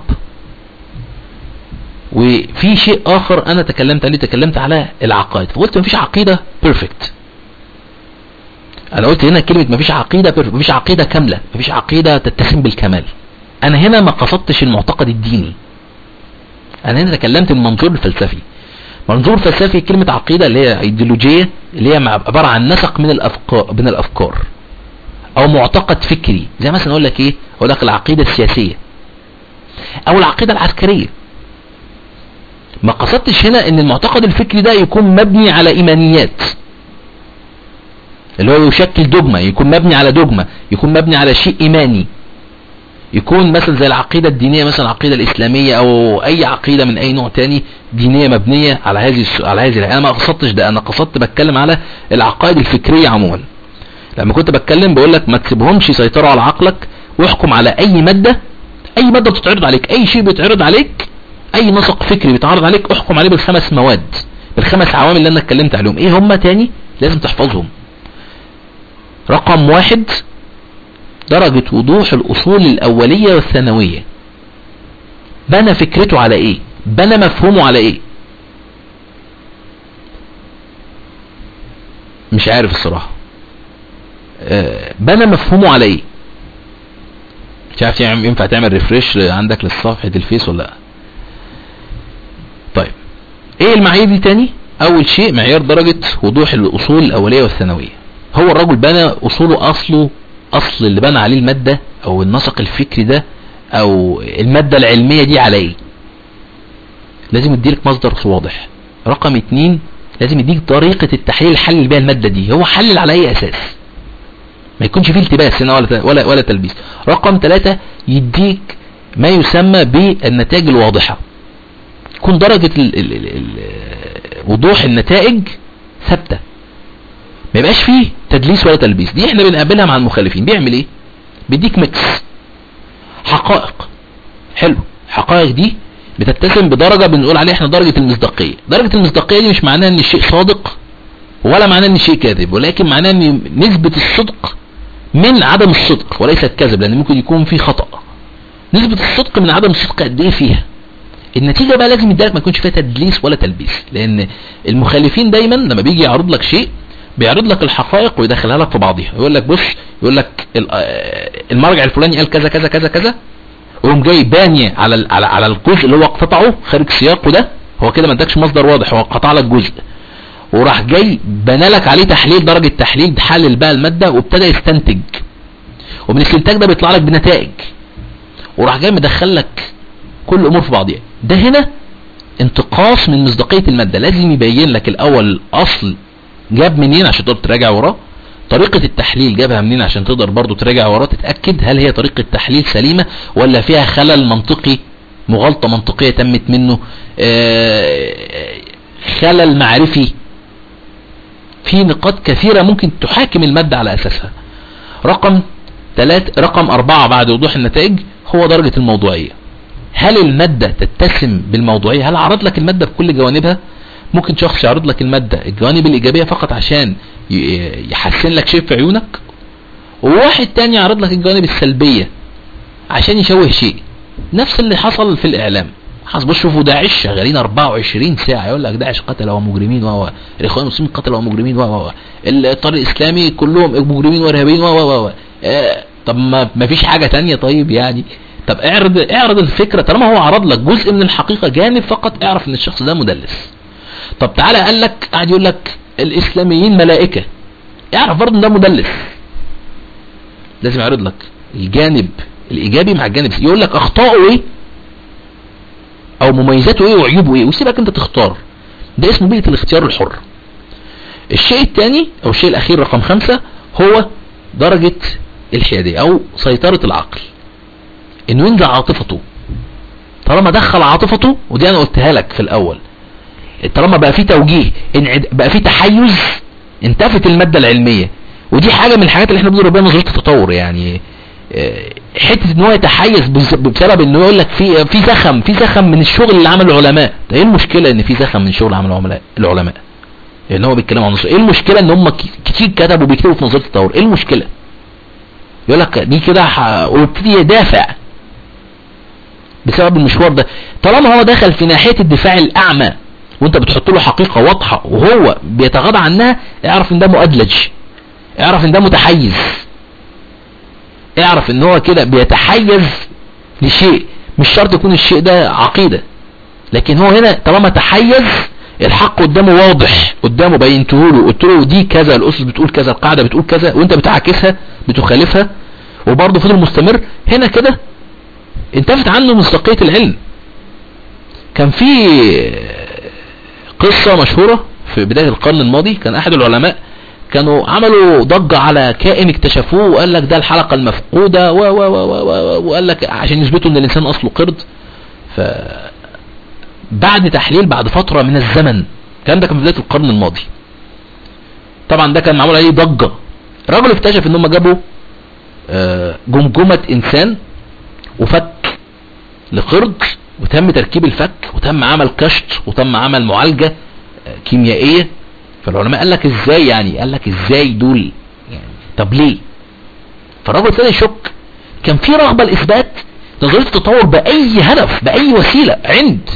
وفي شيء اخر انا تكلمت عليه تكلمت على العقائد فقلت مفيش عقيدة بيرفكت انا قلت هنا كلمة مفيش عقيدة بيرفكت مفيش عقيدة كاملة مفيش عقيدة تتسم بالكمال انا هنا ما قصدتش المعتقد الديني انا هنا تكلمت من منظور الفلسفي منظور فلسفي كلمة عقيدة اللي هي ايديولوجية اللي هي عبارة عن نسق من الافكار من الافكار او معتقد فكري زي مثلا اقول لك ايه اقول لك العقيدة السياسية او العقيدة العسكرية ما قصدتش هنا ان المعتقد الفكري ده يكون مبني على ايمانيات اللي هو يشكل دogma يكون مبني على dogma يكون مبني على شيء ايماني يكون مثلا زي العقيدة الدينية مثلا العقيدة الاسلامية او اي عقيدة من اي نوع تاني دينية مبنية على هذه على هذه انا ما قصدتش ده انا قصدت بتكلم على العقائد الفكرية عموما لما كنت بتكلم بقول لك ما تسيبهمش يسيطروا على عقلك واحكم على اي مادة اي مادة بتتعرض عليك اي شيء بيتعرض عليك اي نسق فكري بيتعرض عليك احكم عليه بالخمس مواد بالخمس عوامل اللي انا اتكلمت عليهم ايه هم تاني لازم تحفظهم رقم واحد درجة وضوح الاصول الاولية والثانوية بنى فكرته على ايه بنى مفهومه على ايه مش عارف الصراحة بنى مفهومه على ايه مش عارف ينفع تعمل ريفريش عندك لصفحة الفيس ولا لا طيب ايه المعايير دي تاني اول شيء معيار درجة وضوح الاصول الاولية والثانوية هو الرجل بنى اصوله اصله اصل اللي بنى عليه المادة او النسق الفكري ده او المادة العلمية دي على ايه لازم يديلك مصدر واضح رقم اتنين لازم يديك طريقة التحليل الحل اللي بيها المادة دي هو حلل على اي اساس ما يكونش فيه التباس هنا ولا ولا ولا تلبيس رقم ثلاثة يديك ما يسمى بالنتائج الواضحة تكون درجة ال ال ال ال وضوح النتائج ثابتة ما يبقاش فيه تدليس ولا تلبيس دي احنا بنقابلها مع المخالفين بيعمل ايه بيديك ميكس حقائق حلو الحقائق دي بتتسم بدرجة بنقول عليها احنا درجة المصداقية درجة المصداقية دي مش معناها ان الشيء صادق ولا معناه ان الشيء كاذب ولكن معناه ان نسبة الصدق من عدم الصدق وليس الكذب لان ممكن يكون في خطأ نسبة الصدق من عدم الصدق قد ايه فيها النتيجة بقى لازم يدالك ما يكونش فيها تدليس ولا تلبيس لان المخالفين دايما لما بيجي يعرض لك شيء بيعرض لك الحقائق ويدخلها لك في بعضها يقول لك بص يقول لك المرجع الفلاني قال كذا كذا كذا كذا ويقوم جاي باني على على على الجزء اللي هو قطعه خارج سياقه ده هو كده ما ادكش مصدر واضح هو قطع لك جزء وراح جاي بنى لك عليه تحليل درجة تحليل حلل بقى المادة وابتدى يستنتج ومن الاستنتاج ده بيطلع لك بنتائج وراح جاي مدخل لك كل الامور في بعضها ده هنا انتقاص من مصداقية المادة لازم يبين لك الاول الاصل جاب منين عشان تقدر تراجع وراه طريقة التحليل جابها منين عشان تقدر برضو تراجع وراه تتأكد هل هي طريقة تحليل سليمة ولا فيها خلل منطقي مغالطة منطقية تمت منه خلل معرفي في نقاط كثيرة ممكن تحاكم المادة على أساسها رقم ثلاث رقم أربعة بعد وضوح النتائج هو درجة الموضوعية هل المادة تتسم بالموضوعية هل عرض لك المادة بكل جوانبها ممكن شخص يعرض لك المادة الجوانب الإيجابية فقط عشان يحسن لك شيء في عيونك وواحد تاني يعرض لك الجوانب السلبية عشان يشوه شيء نفس اللي حصل في الإعلام حسب شوفوا داعش شغالين 24 ساعة يقول لك داعش قتل ومجرمين و الإخوان المسلمين قتلوا ومجرمين و الطريق الإسلامي كلهم مجرمين وإرهابيين و و آه طب ما فيش حاجة تانية طيب يعني طب اعرض اعرض الفكرة طالما هو عرض لك جزء من الحقيقة جانب فقط اعرف ان الشخص ده مدلس طب تعالى قال لك قاعد يقول لك الاسلاميين ملائكة اعرف برضه ان ده مدلس لازم يعرض لك الجانب الايجابي مع الجانب يقول لك اخطائه ايه او مميزاته ايه وعيوبه ايه ويسيبك انت تختار ده اسمه بيئة الاختيار الحر الشيء الثاني او الشيء الاخير رقم خمسة هو درجة الحيادية او سيطرة العقل انه ينزع عاطفته طالما دخل عاطفته ودي انا قلتها لك في الاول طالما بقى في توجيه بقى في تحيز انتفت المادة العلمية ودي حاجة من الحاجات اللي احنا بنقول ربنا نظرية التطور يعني حتة ان هو يتحيز بسبب انه يقول لك في في زخم في زخم من الشغل اللي عمله العلماء ده ايه المشكلة ان في زخم من الشغل اللي عمله العلماء ان هو بيتكلم عن نظرية ايه المشكلة ان هم كتير كتبوا بيكتبوا في نظرية التطور ايه المشكلة يقول لك دي كده ويبتدي يدافع بسبب المشوار ده طالما هو دخل في ناحية الدفاع الاعمى وانت بتحط له حقيقة واضحة وهو بيتغاضى عنها اعرف ان ده مؤدلج اعرف ان ده متحيز اعرف ان هو كده بيتحيز لشيء مش شرط يكون الشيء ده عقيدة لكن هو هنا طالما تحيز الحق قدامه واضح قدامه بينته له قلت له دي كذا الاسس بتقول كذا القاعدة بتقول كذا وانت بتعاكسها بتخالفها وبرضه فضل مستمر هنا كده انتفت عنه مصداقية العلم كان في قصة مشهورة في بداية القرن الماضي كان احد العلماء كانوا عملوا ضجة على كائن اكتشفوه وقال لك ده الحلقة المفقودة و و و و وقال لك عشان يثبتوا ان الانسان اصله قرد ف بعد تحليل بعد فترة من الزمن كان ده كان في بداية القرن الماضي طبعا ده كان معمول عليه ضجة الراجل اكتشف ان هم جابوا جمجمة انسان وفك لقرد وتم تركيب الفك وتم عمل كشط وتم عمل معالجة كيميائية فالعلماء قال لك ازاي يعني قال لك ازاي دول يعني طب ليه فالراجل ابتدى يشك كان في رغبة لاثبات نظرية التطور باي هدف باي وسيلة عند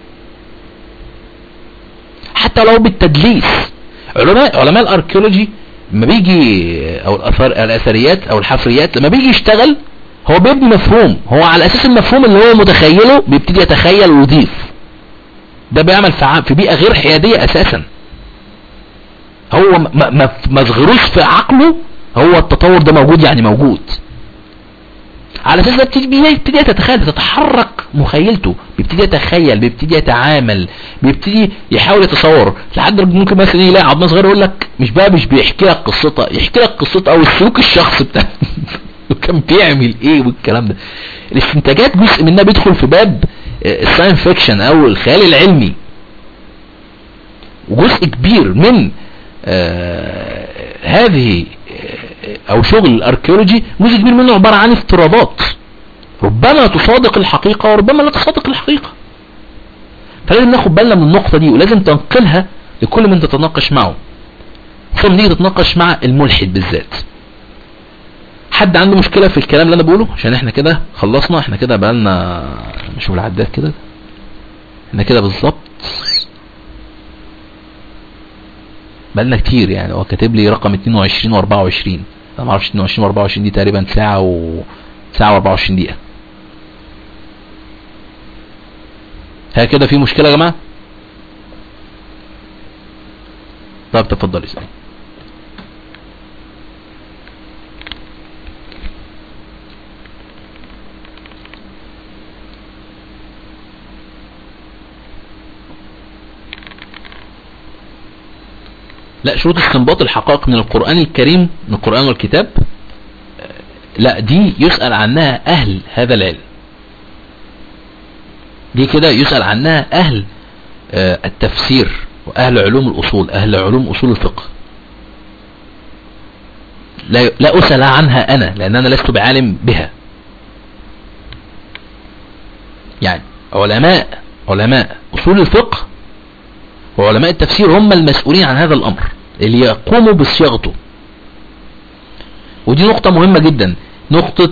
حتى لو بالتدليس علماء علماء الاركيولوجي لما بيجي او الاثار الاثريات او الحفريات لما بيجي يشتغل هو بيبني مفهوم هو على اساس المفهوم اللي هو متخيله بيبتدي يتخيل ويضيف ده بيعمل في في بيئة غير حيادية اساسا هو ما ما ما صغروش في عقله هو التطور ده موجود يعني موجود على اساس ده بيبتدي تتخيل تتحرك مخيلته بيبتدي يتخيل بيبتدي يتعامل بيبتدي يحاول يتصور لحد ممكن مثلا يلاقي عضمه صغير يقول لك مش بقى مش بيحكي لك قصتها يحكي لك قصتها او السلوك الشخصي بتاعه وكان بيعمل ايه والكلام ده الاستنتاجات جزء منها بيدخل في باب الساين فيكشن او الخيال العلمي وجزء كبير من آه هذه آه او شغل الاركيولوجي جزء كبير منه عبارة عن افتراضات ربما تصادق الحقيقة وربما لا تصادق الحقيقة فلازم ناخد بالنا من النقطة دي ولازم تنقلها لكل من تتناقش معه ثم نيجي تتناقش مع الملحد بالذات حد عنده مشكلة في الكلام اللي انا بقوله عشان احنا كده خلصنا احنا كده بقالنا مش العداد كده احنا كده بالظبط بقالنا كتير يعني هو كاتب لي رقم 22 و24 انا ما اعرفش 22 و24 دي تقريبا ساعة و ساعة و24 دقيقة ها كده في مشكلة يا جماعة طب تفضل اسأل لا شروط استنباط الحقائق من القرآن الكريم من القرآن والكتاب لا دي يسأل عنها أهل هذا العلم دي كده يسأل عنها أهل آه، التفسير وأهل علوم الأصول أهل علوم أصول الفقه لا, لا أسأل عنها أنا لأن أنا لست بعالم بها يعني علماء علماء أصول الفقه وعلماء التفسير هم المسؤولين عن هذا الأمر اللي يقوموا بصياغته ودي نقطة مهمة جدا نقطة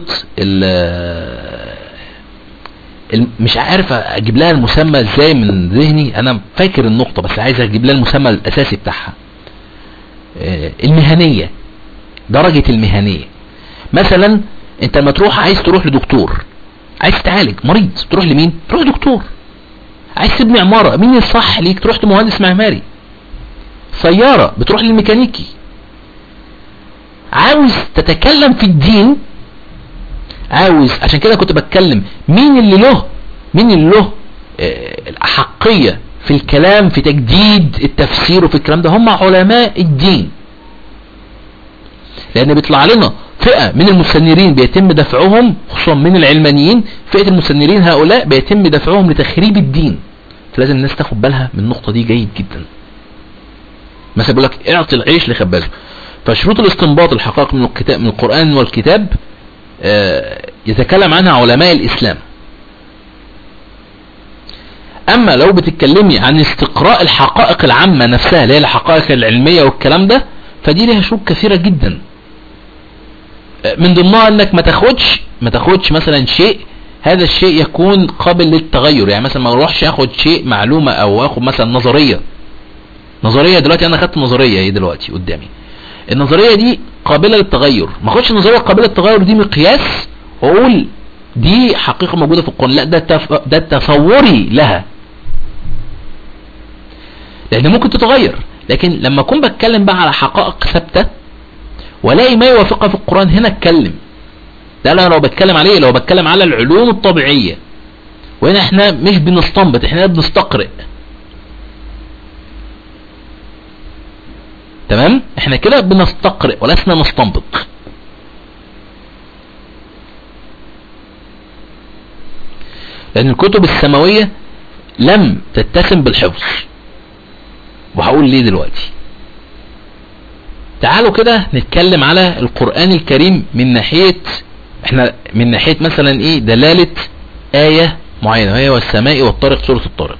مش عارف اجيب لها المسمى ازاي من ذهني انا فاكر النقطة بس عايز اجيب لها المسمى الاساسي بتاعها آه، المهنية درجة المهنية مثلا انت لما تروح عايز تروح لدكتور عايز تعالج مريض تروح لمين تروح لدكتور عايز تبني عمارة مين الصح ليك تروح لمهندس معماري سيارة بتروح للميكانيكي عاوز تتكلم في الدين عاوز عشان كده كنت بتكلم مين اللي له مين اللي له آه، الأحقية في الكلام في تجديد التفسير وفي الكلام ده هم علماء الدين لأن بيطلع لنا فئة من المسنرين بيتم دفعهم خصوصا من العلمانيين فئة المسنرين هؤلاء بيتم دفعهم لتخريب الدين فلازم الناس تاخد بالها من النقطة دي جيد جدا مثلا بيقول لك اعطي العيش لخبازه فشروط الاستنباط الحقائق من الكتاب من القرآن والكتاب آه، يتكلم عنها علماء الإسلام أما لو بتتكلمي عن استقراء الحقائق العامة نفسها اللي هي الحقائق العلمية والكلام ده فدي لها شروط كثيرة جدا آه، من ضمنها انك ما تاخدش ما تاخدش مثلا شيء هذا الشيء يكون قابل للتغير يعني مثلا ما اروحش اخد شيء معلومة او اخد مثلا نظرية نظرية دلوقتي انا خدت نظرية ايه دلوقتي قدامي النظرية دي قابلة للتغير ما اخدش النظرية قابلة للتغير دي مقياس واقول دي حقيقة موجودة في القرآن لا ده تف... ده تصوري لها لان ممكن تتغير لكن لما اكون بتكلم بقى على حقائق ثابتة والاقي ما يوافقها في القرآن هنا اتكلم ده انا لو بتكلم عليه لو بتكلم على العلوم الطبيعية وهنا احنا مش بنستنبط احنا بنستقرئ تمام احنا كده بنستقرئ ولسنا نستنبط لان الكتب السماوية لم تتسم بالحفظ وهقول ليه دلوقتي تعالوا كده نتكلم على القرآن الكريم من ناحية احنا من ناحية مثلا ايه دلالة آية معينة وهي والسماء والطارق سورة الطارق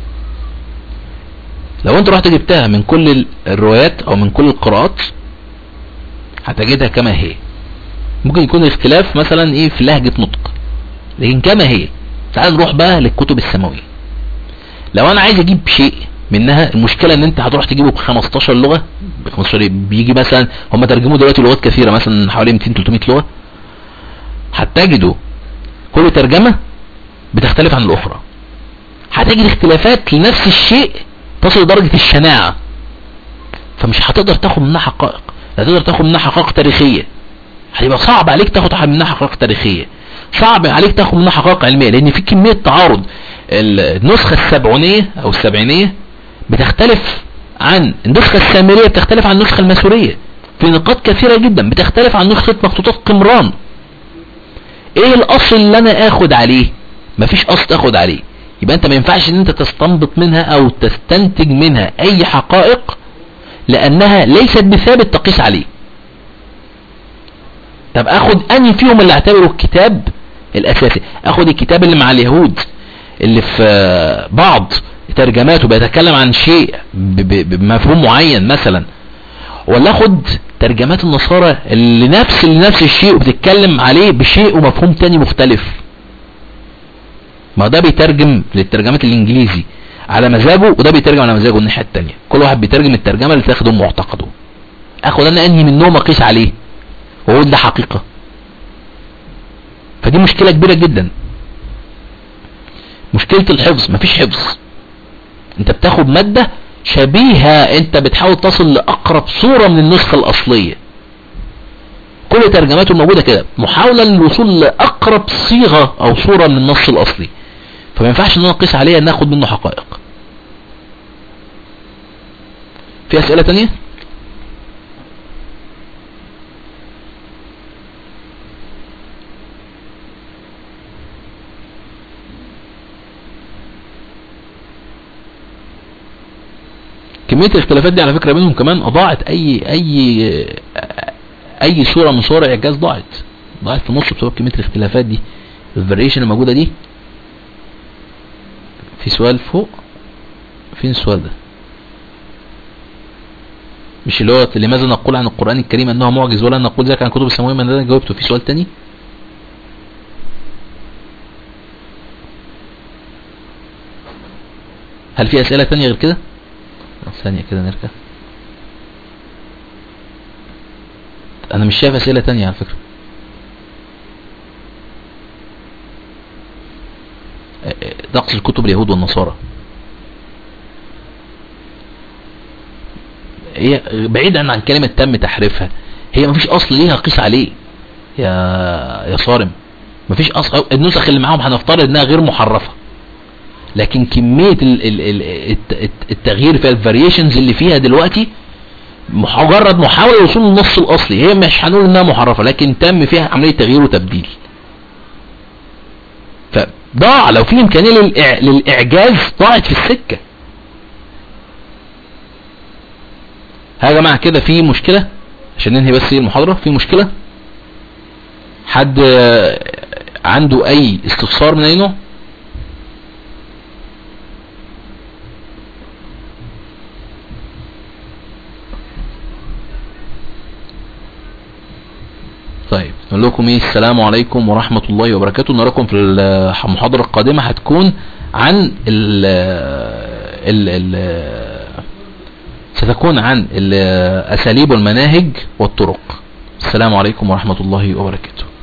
لو انت رحت جبتها من كل الروايات او من كل القراءات هتجدها كما هي ممكن يكون اختلاف مثلا ايه في لهجة نطق لكن كما هي تعال نروح بقى للكتب السماوية لو انا عايز اجيب شيء منها المشكلة ان انت هتروح تجيبه ب 15 لغة ب 15 بيجي مثلا هم ترجموا دلوقتي لغات كثيرة مثلا حوالي 200 300 لغة هتجدوا كل ترجمة بتختلف عن الاخرى هتجد اختلافات لنفس الشيء تصل لدرجة الشناعة فمش هتقدر تاخد منها حقائق لا تقدر تاخد منها حقائق تاريخية هيبقى صعب عليك تاخد منها حقائق تاريخية صعب عليك تاخد منها حقائق علمية لان في كمية تعارض النسخة السبعونية او السبعينية بتختلف عن النسخة السامرية بتختلف عن النسخة الماسورية في نقاط كثيرة جدا بتختلف عن نسخة مخطوطات قمران ايه الاصل اللي انا اخد عليه مفيش اصل اخد عليه يبقى انت ما ينفعش ان انت تستنبط منها او تستنتج منها اي حقائق لانها ليست بثابت تقيس عليه طب اخد اني فيهم اللي اعتبره الكتاب الاساسي اخد الكتاب اللي مع اليهود اللي في آه، بعض ترجماته بيتكلم عن شيء ب- ب- بمفهوم معين مثلا ولا اخد ترجمات النصارى اللي نفس اللي نفس الشيء وبتتكلم عليه بشيء ومفهوم تاني مختلف ما ده بيترجم للترجمات الانجليزي على مزاجه وده بيترجم على مزاجه الناحيه التانية كل واحد بيترجم الترجمه اللي تاخده معتقده اخد انا انهي منهم اقيس عليه واقول ده حقيقه فدي مشكله كبيره جدا مشكله الحفظ مفيش حفظ انت بتاخد ماده شبيهه انت بتحاول تصل لاقرب صوره من النسخه الاصليه كل ترجماته موجوده كده محاوله للوصول لاقرب صيغه او صوره من النص الاصلي فما ينفعش ان انا اقيس عليه ان اخد منه حقائق في اسئله تانية كمية الاختلافات دي على فكرة بينهم كمان اضاعت اي اي اي صورة من صور الاعجاز ضاعت ضاعت في نص بسبب كمية الاختلافات دي الفاريشن الموجودة دي في سؤال فوق فين السؤال ده مش اللي هو لماذا نقول عن القرآن الكريم انه معجز ولا نقول ذلك عن كتب السماوية من ده جاوبته في سؤال تاني هل في اسئلة تانية غير كده ثانية كده نرجع انا مش شايف اسئلة تانية على فكرة نقص الكتب اليهود والنصارى هي بعيدا عن كلمة تم تحريفها هي مفيش اصل ليها قيس عليه يا يا صارم مفيش اصل النسخ اللي معاهم هنفترض انها غير محرفة لكن كمية ال ال ال الت- التغيير في الفاريشنز اللي فيها دلوقتي مجرد محاولة للوصول للنص الاصلي هي مش هنقول انها محرفة لكن تم فيها عملية تغيير وتبديل فضاع لو في امكانية للإع... للاعجاز ضاعت في السكة ها يا جماعة كده في مشكلة عشان ننهي بس ايه المحاضرة في مشكلة حد آه، عنده اي استفسار من اي نوع طيب نقول لكم ايه السلام عليكم ورحمة الله وبركاته نراكم في المحاضرة القادمة هتكون عن ال ال ال ستكون عن الاساليب والمناهج والطرق السلام عليكم ورحمة الله وبركاته